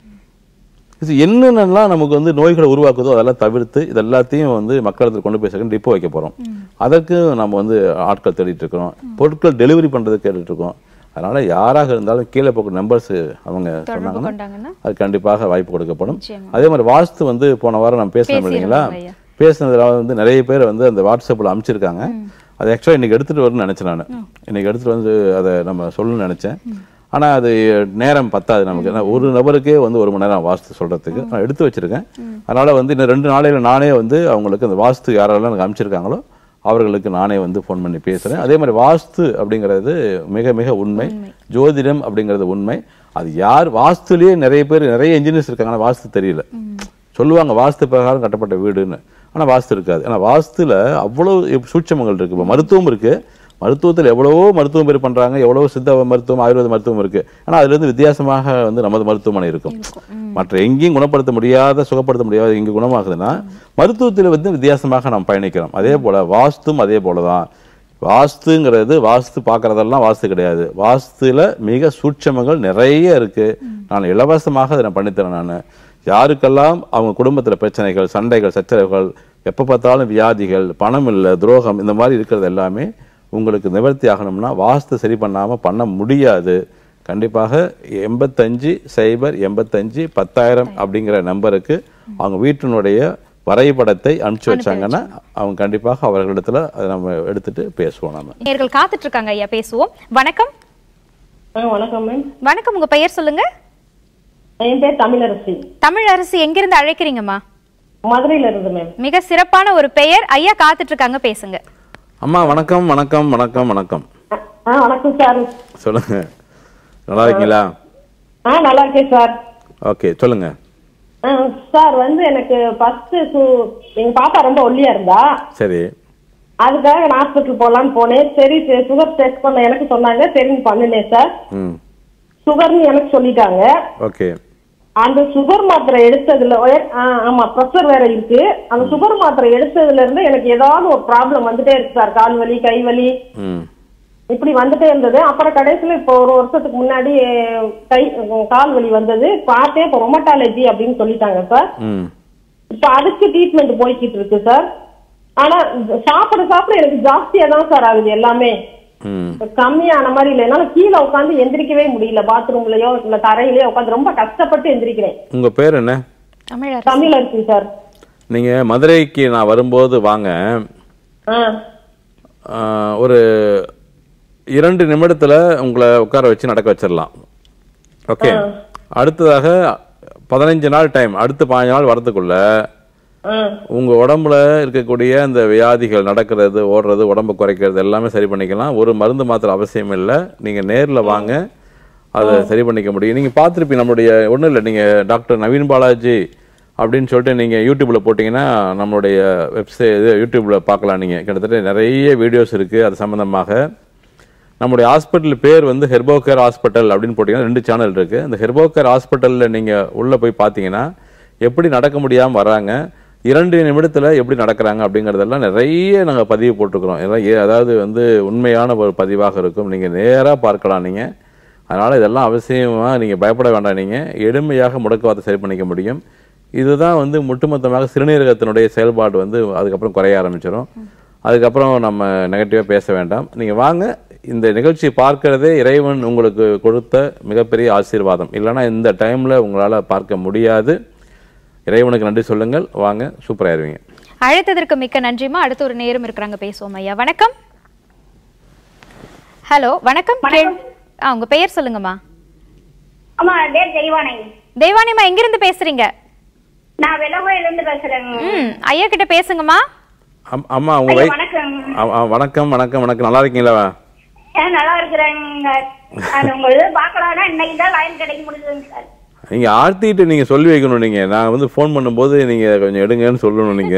இது என்னென்னலாம் நமக்கு வந்து நோய்களை உருவாக்குதோ அதெல்லாம் தவிர்த்து இது எல்லாத்தையும் வந்து மக்களிடத்தில் கொண்டு போய் சேர்க்க டிப்போ வைக்க போகிறோம் அதற்கு நம்ம வந்து ஆட்கள் தேடிட்டு இருக்கிறோம் பொருட்கள் டெலிவரி பண்ணுறதுக்கு கேட்டுட்டு இருக்கோம் அதனால யாராக இருந்தாலும் கீழே போகிற நம்பர்ஸ் அவங்க தொடர்பு சொன்னாங்கன்னா கொண்டாங்கன்னா அது கண்டிப்பாக வாய்ப்பு கொடுக்கப்படும் நிச்சயமா. அதே மாதிரி வாஸ்து வந்து போன வாரம் நம்ம பேசணும் இல்லைங்களா பேசியிருந்தோம் ஐயா. பேசுனதுல வந்து நிறைய பேர் வந்து அந்த வாட்ஸ்அப்பில் அனுப்பிச்சிருக்காங்க அது ஆக்சுவலாக இன்னைக்கு எடுத்துட்டு வரணும்னு நினைச்சேன் நான் இன்னைக்கு எடுத்துட்டு வந்து அதை நம்ம சொல்லணும்னு நினைச்சேன் ஆனா அது நேரம் பத்தாது நமக்கு ஏன்னா ஒரு நபருக்கே வந்து ஒரு மணி நேரம் வாஸ்து சொல்றதுக்கு நான் எடுத்து வச்சிருக்கேன் அதனால வந்து இன்னும் ரெண்டு நாளையில நானே வந்து அவங்களுக்கு அந்த வாஸ்து யாரெல்லாம் எனக்கு அனுப்பிச்சிருக்காங்களோ அவர்களுக்கு நானே வந்து ஃபோன் பண்ணி பேசுறேன் அதே மாதிரி வாஸ்து அப்படிங்கிறது மிக மிக உண்மை ஜோதிடம் அப்படிங்கிறது உண்மை அது யார் வாஸ்துலயே நிறைய பேர் நிறைய இன்ஜினியர்ஸ் இருக்காங்க ஆனா வாஸ்து தெரியல சொல்லுவாங்க வாஸ்து பிரகாரம் கட்டப்பட்ட வீடுன்னு ஆனா வாஸ்து இருக்காது ஆனா வாஸ்துல அவ்வளவு சூட்சமங்கள் இருக்கு இப்போ மருத்துவம் இருக்கு மருத்துவத்தில் எவ்வளவோ மருத்துவம் பேர் பண்றாங்க எவ்வளவோ சித்த மருத்துவம் ஆயுர்வேத மருத்துவம் இருக்கு ஆனா அதுல இருந்து வித்தியாசமாக வந்து நமது மருத்துவமனை இருக்கும் மற்ற எங்கேயும் குணப்படுத்த முடியாத சுகப்படுத்த முடியாத இங்க குணமாகுதுன்னா மருத்துவத்தில் வந்து வித்தியாசமாக நாம் பயணிக்கிறோம் அதே போல வாஸ்தும் அதே போலதான் வாஸ்துங்கிறது வாஸ்து பார்க்கறதெல்லாம் வாஸ்து கிடையாது வாஸ்துல மிக சூட்சமங்கள் நிறைய இருக்கு நான் இலவசமாக அதை நான் பண்ணித்தரேன் நான் யாருக்கெல்லாம் அவங்க குடும்பத்துல பிரச்சனைகள் சண்டைகள் சச்சரவுகள் எப்ப பார்த்தாலும் வியாதிகள் பணம் இல்லை துரோகம் இந்த மாதிரி இருக்கிறது எல்லாமே உங்களுக்கு நிவர்த்தி ஆகணும்னா வாஸ்து சரி பண்ணாம பண்ண முடியாது கண்டிப்பாக எண்பத்தஞ்சு சைபர் எண்பத்தஞ்சு பத்தாயிரம் அப்படிங்கிற நம்பருக்கு அவங்க வீட்டினுடைய வரைபடத்தை அனுப்பிச்சு வச்சாங்கன்னா அவங்க கண்டிப்பாக அவர்களிடத்துல அதை நம்ம எடுத்துட்டு பேசுவோம் நம்ம நேர்கள் காத்துட்டு இருக்காங்க ஐயா பேசுவோம் வணக்கம் ஆ வணக்கம் மேம் வணக்கம் உங்க பெயர் சொல்லுங்க என் பேர் தமிழரசி தமிழ் அரசு எங்கிருந்து அழைக்கிறீங்கம்மா மதுரையில இருந்து மேம் மிக சிறப்பான ஒரு பெயர் ஐயா காத்துட்டு இருக்காங்க பேசுங்க அம்மா வணக்கம் வணக்கம் வணக்கம் வணக்கம் ஆ வணக்கம் சார் சொல்லுங்க நல்லா இருக்கீங்களா ஆ நல்லா இருக்கேன் சார் ஓகே சொல்லுங்க ஆ, சார் வந்து எனக்கு ஃபர்ஸ்ட் எங்க பாப்பா ரொம்ப ஒல்லியா இருந்தா சரி அதுக்காக நான் ஹாஸ்பிட்டல் போலான்னு போனேன் சரி சுகர் டெஸ்ட் பண்ண எனக்கு சொன்னாங்க சரின்னு பண்ணினேன் சார் ம் சுகர்னு எனக்கு சொல்லிட்டாங்க ஓகே அந்த சுகர் மாத்திரை எடுத்ததுல ஒய- ஆ, ஆமா ப்ரெஷர் வேற இருக்கு அந்த சுகர் மாத்திரை எடுத்ததுல இருந்து எனக்கு ஏதாவது ஒரு ப்ராப்ளம் வந்துட்டே இருக்கு சார் கால் வலி கை வலி ம் இப்படி வந்துட்டே இருந்தது அப்புறம் கடைசியில இப்போ ஒரு வருஷத்துக்கு முன்னாடி அஹ், கை அஹ், கால் வலி வந்தது பார்த்தே இப்போ ரொமட்டாலஜி அப்படின்னு சொல்லிட்டாங்க சார் ம் இப்போ அதுக்கு ட்ரீட்மெண்ட் போய்கிட்டு இருக்கு சார் ஆனா இந்த சாப்பிட சாப்பிட எனக்கு ஜாஸ்தியா தான் சார் ஆகுது எல்லாமே ம் கம்மியான மாதிரி இல்லை என்னால கீழே உட்காந்து எந்திரிக்கவே முடியல பாத்ரூம்லயோ இல்ல தரையிலயோ உட்காந்து ரொம்ப கஷ்டப்பட்டு எந்திரிக்கிறேன் உங்க பேர் என்ன தமிழ் அரசு தமிழ் இருக்கு சார் நீங்க மதுரைக்கு நான் வரும்போது வாங்க ஆ ஆ, ஒரு இரண்டு நிமிடத்துல உங்களை உட்கார வச்சு நடக்க வச்சிடலாம் ஓகே அடுத்ததாக பதினஞ்சு நாள் டைம் அடுத்த பதினஞ்சு நாள் வரதுக்குள்ள ஆ உங்க உடம்புல இருக்கக்கூடிய அந்த வியாதிகள் நடக்கிறது ஓடுறது உடம்பு குறைக்கிறது எல்லாமே சரி பண்ணிக்கலாம் ஒரு மருந்து மாத்திரை அவசியம் இல்லை நீங்க நேர்ல வாங்க அதை சரி பண்ணிக்க முடியும் நீங்க பார்த்துருப்பீங்க நம்மளுடைய ஒண்ணும் இல்லை நீங்க டாக்டர் நவீன் பாலாஜி அப்படின்னு சொல்லிட்டு நீங்க யூடியூப்ல போட்டீங்கன்னா நம்மளுடைய வெப்சைட் இது யூடியூப்ல பார்க்கலாம் நீங்க கிட்டத்தட்ட நிறைய வீடியோஸ் இருக்கு அது சம்பந்தமாக நம்முடைய ஹாஸ்பிட்டல் பேர் வந்து ஹெர்போகேர் ஹாஸ்பிட்டல் அப்படின்னு போட்டிங்கன்னா ரெண்டு சேனல் இருக்கு அந்த ஹெர்போகேர் ஹாஸ்பிட்டலில் நீங்கள் உள்ளே போய் பார்த்தீங்கன்னா எப்படி நடக்க முடியாமல் வராங்க இரண்டு நிமிடத்தில் எப்படி நடக்கிறாங்க அப்படிங்கிறதெல்லாம் நிறைய நாங்கள் பதிவு போட்டிருக்கிறோம் எல்லாம் ஏ- அதாவது வந்து உண்மையான ஒரு பதிவாக இருக்கும் நீங்கள் நேராக பார்க்கலாம் நீங்கள் அதனால் இதெல்லாம் அவசியமாக நீங்கள் பயப்பட வேண்டாம் நீங்கள் எளிமையாக முடக்குவாதத்தை சரி பண்ணிக்க முடியும் இதுதான் வந்து ஒட்டுமொத்தமாக சிறுநீரகத்தினுடைய செயல்பாடு வந்து அதுக்கப்புறம் குறைய ஆரம்பிச்சிடும் அதுக்கப்புறம் நம்ம நெகட்டிவாக பேச வேண்டாம் நீங்கள் வாங்க இந்த நிகழ்ச்சி பார்க்கறதே இறைவன் உங்களுக்கு கொடுத்த மிகப்பெரிய ஆசீர்வாதம் இல்லைன்னா இந்த டைமில் உங்களால் பார்க்க முடியாது இறைவனுக்கு நன்றி சொல்லுங்கள் வாங்க சூப்பராயிருவீங்க அழைத்ததற்கு மிக்க நன்றிமா அடுத்து ஒரு நேரம் இருக்கிறாங்க பேசுவோம் ஐயா வணக்கம் ஹலோ வணக்கம் கேள்- ஆ உங்க பெயர் சொல்லுங்கம்மா ஆமா பேர் தெய்வானை தெய்வானிமா எங்கிருந்து பேசுறீங்க நான் வெள்ளகோயில இருந்து பேசுறேங்க ம் ஐயா கிட்ட பேசுங்கம்மா அம்- அம்மா உங்க ஐயா, வய வணக்கம் அ- அ, வணக்கம் வணக்கம் வணக்கம் நல்லா இருக்கீங்களா ஏன் நல்லா இருக்கிறேங்க அது உங்க இது பாக்கலாம்னா இன்னைக்கு தான் லைன் கிடைக்க முடியுதுங்க சார் நீங்க ஆர்த்திட்டு நீங்க சொல்லி வைக்கணும் நீங்க நான் வந்து ஃபோன் பண்ணும்போது நீங்க கொஞ்சம் எடுங்கன்னு சொல்லணும் நீங்க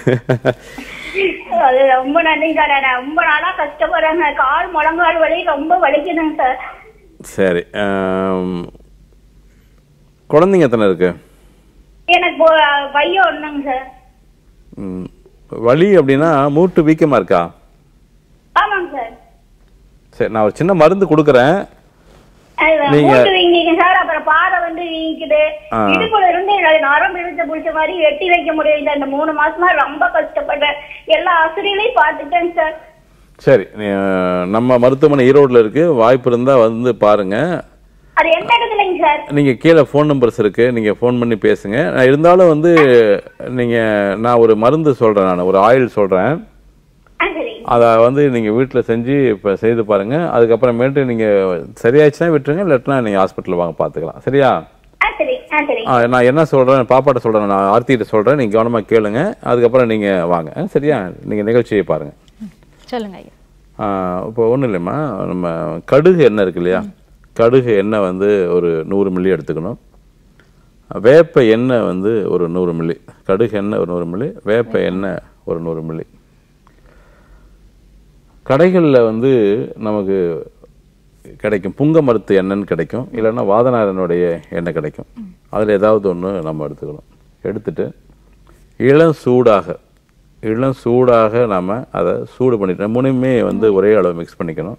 அது ரொம்ப நன்றிங்க சார் நான் ரொம்ப நாளா கஷ்டப்படுறேங்க கால் முழங்கால் வலி ரொம்ப வலிக்குதுங்க சார் சரி ஆம், குழந்தைங்க எத்தனை இருக்கு எனக்கு போ- பையன் ஒண்ணுங்க சார் ம், வலி அப்படின்னா மூட்டு வீக்கமா இருக்கா ஆமாங்க சார் சரி நான் ஒரு சின்ன மருந்து கொடுக்குறேன் அது நீங்க- மூட்டு வீங்கிங்க சார் அப்புறம் பாதை வந்து வீங்கிக்குது ஆ. இடுப்புல இருந்து எனக்கு நரம்பு இழுத்து பிடிச்ச மாதிரி வெட்டி வைக்க முடியல இந்த மூணு மாசமா ரொம்ப கஷ்டப்பட்டேன் எல்லா ஆசிரியர்களையும் பார்த்துட்டேங்க சார் சரி நீ- நம்ம மருத்துவமனை ஈரோட்ல இருக்கு வாய்ப்பு இருந்தா வந்து பாருங்க அது எந்த இடத்துலங்க சார் நீங்க கீழே ஃபோன் நம்பர்ஸ் இருக்கு நீங்க ஃபோன் பண்ணி பேசுங்க நான் இருந்தாலும் வந்து நீங்க நான் ஒரு மருந்து சொல்றேன் நான் ஒரு ஆயில் சொல்றேன் ஆ சரி அதை வந்து நீங்க வீட்டில் செஞ்சு இப்போ செய்து பாருங்க அதுக்கப்புறமேட்டு நீங்க சரியாச்சுன்னா விட்டுருங்க இல்லாட்டினா நீங்க ஹாஸ்பிட்டல் வாங்க பார்த்துக்கலாம் சரியா ஆ சரி ஆ சரி ஆ, நான் என்ன சொல்றேன் பாப்பாட்ட சொல்றேன் நான் ஆர்த்திகிட்ட சொல்றேன் நீங்க கவனமா கேளுங்க அதுக்கப்புறம் நீங்க வாங்க ஆ, சரியா நீங்க நிகழ்ச்சியை பாருங்க சொல்லுங்க ஐயா ஆ, இப்போ ஒன்றும் இல்லைம்மா நம்ம கடுகு எண்ணெய் இருக்கு இல்லையா கடுகு எண்ணெய் வந்து ஒரு நூறு மில்லி எடுத்துக்கணும் வேப்ப எண்ணெய் வந்து ஒரு நூறு மில்லி கடுகு எண்ணெய் ஒரு நூறு மில்லி வேப்ப எண்ணெய் ஒரு நூறு மில்லி கடைகளில் வந்து நமக்கு கிடைக்கும் புங்க மருத்து எண்ணெய்ன்னு கிடைக்கும் இல்லைன்னா வாதநாரனுடைய எண்ணெய் கிடைக்கும் அதில் ஏதாவது ஒன்று நம்ம எடுத்துக்கணும் எடுத்துட்டு இளம் சூடாக இளம் சூடாக நாம் அதை சூடு பண்ணிட்டு மூணுமே வந்து ஒரே அளவு மிக்ஸ் பண்ணிக்கணும்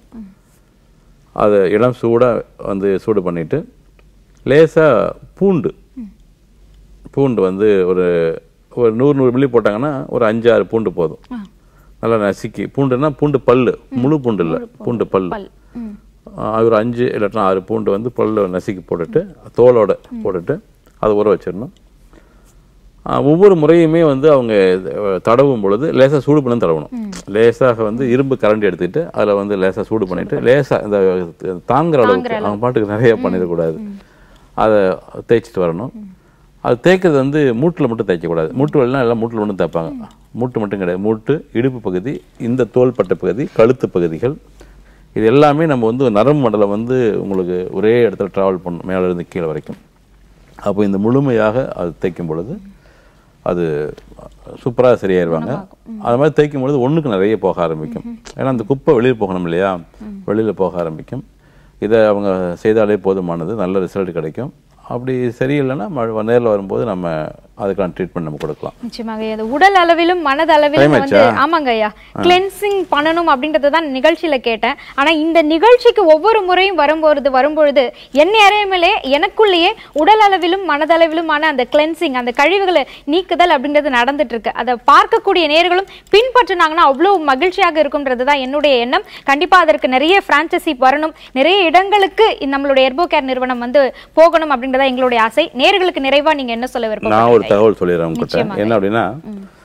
அதை இளம் சூடாக வந்து சூடு பண்ணிட்டு லேசாக பூண்டு பூண்டு வந்து ஒரு ஒரு நூறு நூறு மில்லி போட்டாங்கன்னா ஒரு அஞ்சு ஆறு பூண்டு போதும் நல்லா நசுக்கி பூண்டுன்னா பூண்டு பல்லு முழு பூண்டு இல்லை பூண்டு பல்லு பல் ம் ஆஹ் ஒரு அஞ்சு இல்லாட்டினா ஆறு பூண்டு வந்து பல்ல நசுக்கி போட்டுட்டு தோலோட போட்டுட்டு அதை ஊற வச்சிடணும் ஆஹ் ஒவ்வொரு முறையுமே வந்து அவங்க அஹ், தடவும் பொழுது லேசாக சூடு பண்ணி தடவணும் லேசாக வந்து இரும்பு கரண்டி எடுத்துக்கிட்டு அதில் வந்து லேசாக சூடு பண்ணிட்டு லேசாக இந்த தாங்குற அளவுக்கு அவங்க பாட்டுக்கு நிறைய பண்ணிடக்கூடாது அதை தேய்ச்சிட்டு வரணும் அது தேய்க்கிறது வந்து மூட்டில் மட்டும் தேய்க்கக்கூடாது மூட்டு வலினா எல்லாம் மூட்டில் மட்டும் தேய்ப்பாங்க மூட்டு மட்டும் கிடையாது மூட்டு இடுப்பு பகுதி இந்த தோள்பட்டை பகுதி கழுத்து பகுதிகள் இது எல்லாமே நம்ம வந்து நரம்பு மண்டலம் வந்து உங்களுக்கு ஒரே இடத்துல ட்ராவல் பண்ணும் மேலே இருந்து கீழே வரைக்கும் அப்போ இந்த முழுமையாக அது தேய்க்கும் பொழுது அது சூப்பராக சரியாயிருவாங்க அது மாதிரி தேய்க்கும் பொழுது ஒண்ணுக்கு நிறைய போக ஆரம்பிக்கும் ஏன்னா அந்த குப்பை வெளியில் போகணும் இல்லையா வெளியில் போக ஆரம்பிக்கும் இதை அவங்க செய்தாலே போதுமானது நல்ல ரிசல்ட் கிடைக்கும் அப்படி சரியில்லைன்னா ம- நேர்ல வரும்போது நம்ம அதுக்கான ட்ரீட்மெண்ட் நம்ம கொடுக்கலாம் நிச்சயமாக ஐயா. அது உடல் அளவிலும் மனதளவிலும் Time வந்து ஆச்சா? ஆமாங்க ஐயா கிளென்சிங் பண்ணணும் அப்படின்றத தான் நிகழ்ச்சியில கேட்டேன் ஆனா இந்த நிகழ்ச்சிக்கு ஒவ்வொரு முறையும் வரும்பொழுது வரும்பொழுது என்னை அறியாமலே எனக்குள்ளேயே உடல் அளவிலும் மனதளவிலுமான அந்த கிளென்சிங் அந்த கழிவுகளை நீக்குதல் அப்படின்றது நடந்துட்டு இருக்கு அதை பார்க்கக்கூடிய நேர்களும் பின்பற்றினாங்கன்னா அவ்வளவு மகிழ்ச்சியாக இருக்கும்ன்றது தான் என்னுடைய எண்ணம் கண்டிப்பா அதற்கு நிறைய பிரான்ச்சைசி வரணும் நிறைய இடங்களுக்கு இந்த நம்மளுடைய எர்போ கேர் நிறுவனம் வந்து போகணும் அப்படின்றதா எங்களுடைய ஆசை நேர்களுக்கு நிறைவா நீங்க என்ன சொல்ல நான் ஒரு விருப்பம் தகவல் சொல்லிடுறேன் உங்ககிட்ட நிச்சயமாக. என்ன அப்படின்னா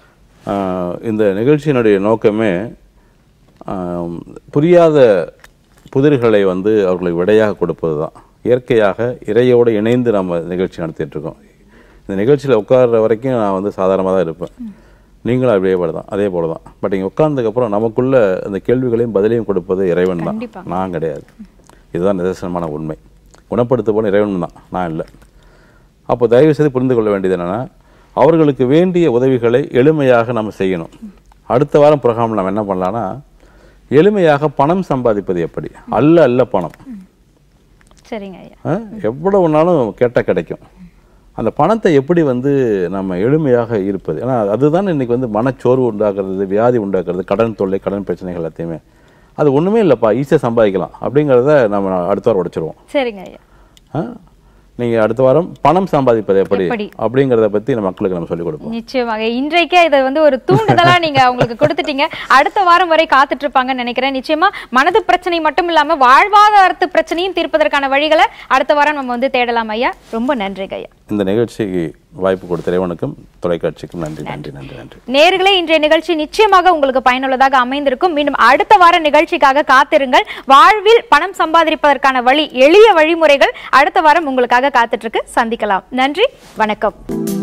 ஆஹ், இந்த நிகழ்ச்சியினுடைய நோக்கமே ஆம், புரியாத புதிர்களை வந்து அவர்களுக்கு விடையாக கொடுப்பது தான் இயற்கையாக இறையோடு இணைந்து நம்ம நிகழ்ச்சி நடத்திட்டு இருக்கோம் இந்த நிகழ்ச்சியில் உட்கார்ற வரைக்கும் நான் வந்து சாதாரணமாக தான் இருப்பேன் நீங்களும் அப்படியே போல தான் அதே போல தான் பட் இங்கே உட்கார்ந்ததுக்கப்புறம் நமக்குள்ள அந்த கேள்விகளையும் பதிலையும் கொடுப்பது இறைவன் தான் கண்டிப்பா. நான் கிடையாது இதுதான் நிதர்சனமான உண்மை குணப்படுத்த போன இறைவன் தான் நான் இல்லை அப்போ தயவு செய்து புரிந்து கொள்ள வேண்டியது என்னன்னா அவர்களுக்கு வேண்டிய உதவிகளை எளிமையாக நம்ம செய்யணும் அடுத்த வாரம் ப்ரோக்ராமில் நம்ம என்ன பண்ணலாம்னா எளிமையாக பணம் சம்பாதிப்பது எப்படி அல்ல அல்ல பணம் சரிங்க ஐயா ஆ? எவ்வளவு வேணாலும் கேட்டால் கிடைக்கும் அந்த பணத்தை எப்படி வந்து நம்ம எளிமையாக இருப்பது ஏன்னா அதுதான் இன்னைக்கு வந்து மனச்சோர்வு உண்டாக்குறது வியாதி உண்டாக்குறது கடன் தொல்லை கடன் பிரச்சனைகள் எல்லாத்தையுமே அது ஒண்ணுமே இல்லைப்பா ஈஸியாக சம்பாதிக்கலாம் அப்படிங்கிறத நம்ம அடுத்த வாரம் உடைச்சிருவோம் சரிங்க ஐயா ஆ? நீங்க அடுத்த வாரம் பணம் சம்பாதிப்பது எப்படி எப்படி? அப்படிங்கிறத பத்தி நம்ம மக்களுக்கு நம்ம சொல்லிக் கொடுப்போம் நிச்சயமாக இன்றைக்கே இதை வந்து ஒரு தூண்டுதலா நீங்க அவங்களுக்கு கொடுத்துட்டீங்க அடுத்த வாரம் வரை காத்துட்டு இருப்பாங்கன்னு நினைக்கிறேன் நிச்சயமா மனது பிரச்சனை மட்டும் இல்லாம வாழ்வாதாரத்து பிரச்சனையும் தீர்ப்பதற்கான வழிகளை அடுத்த வாரம் நம்ம வந்து தேடலாம் ஐயா ரொம்ப நன்றிங்க ஐயா இந்த நிகழ்ச்சிக்கு வாய்ப்பு கொடுத்த இறைவனுக்கும் தொலைக்காட்சிக்கும் நன்றி நன்றி நன்றி நன்றி நேர்களே இன்றைய நிகழ்ச்சி நிச்சயமாக உங்களுக்கு பயனுள்ளதாக அமைந்திருக்கும் மீண்டும் அடுத்த வார நிகழ்ச்சிக்காக காத்திருங்கள் வாழ்வில் பணம் சம்பாதிப்பதற்கான வழி எளிய வழிமுறைகள் அடுத்த வாரம் உங்களுக்காக காத்துட்டு இருக்கு சந்திக்கலாம் நன்றி வணக்கம்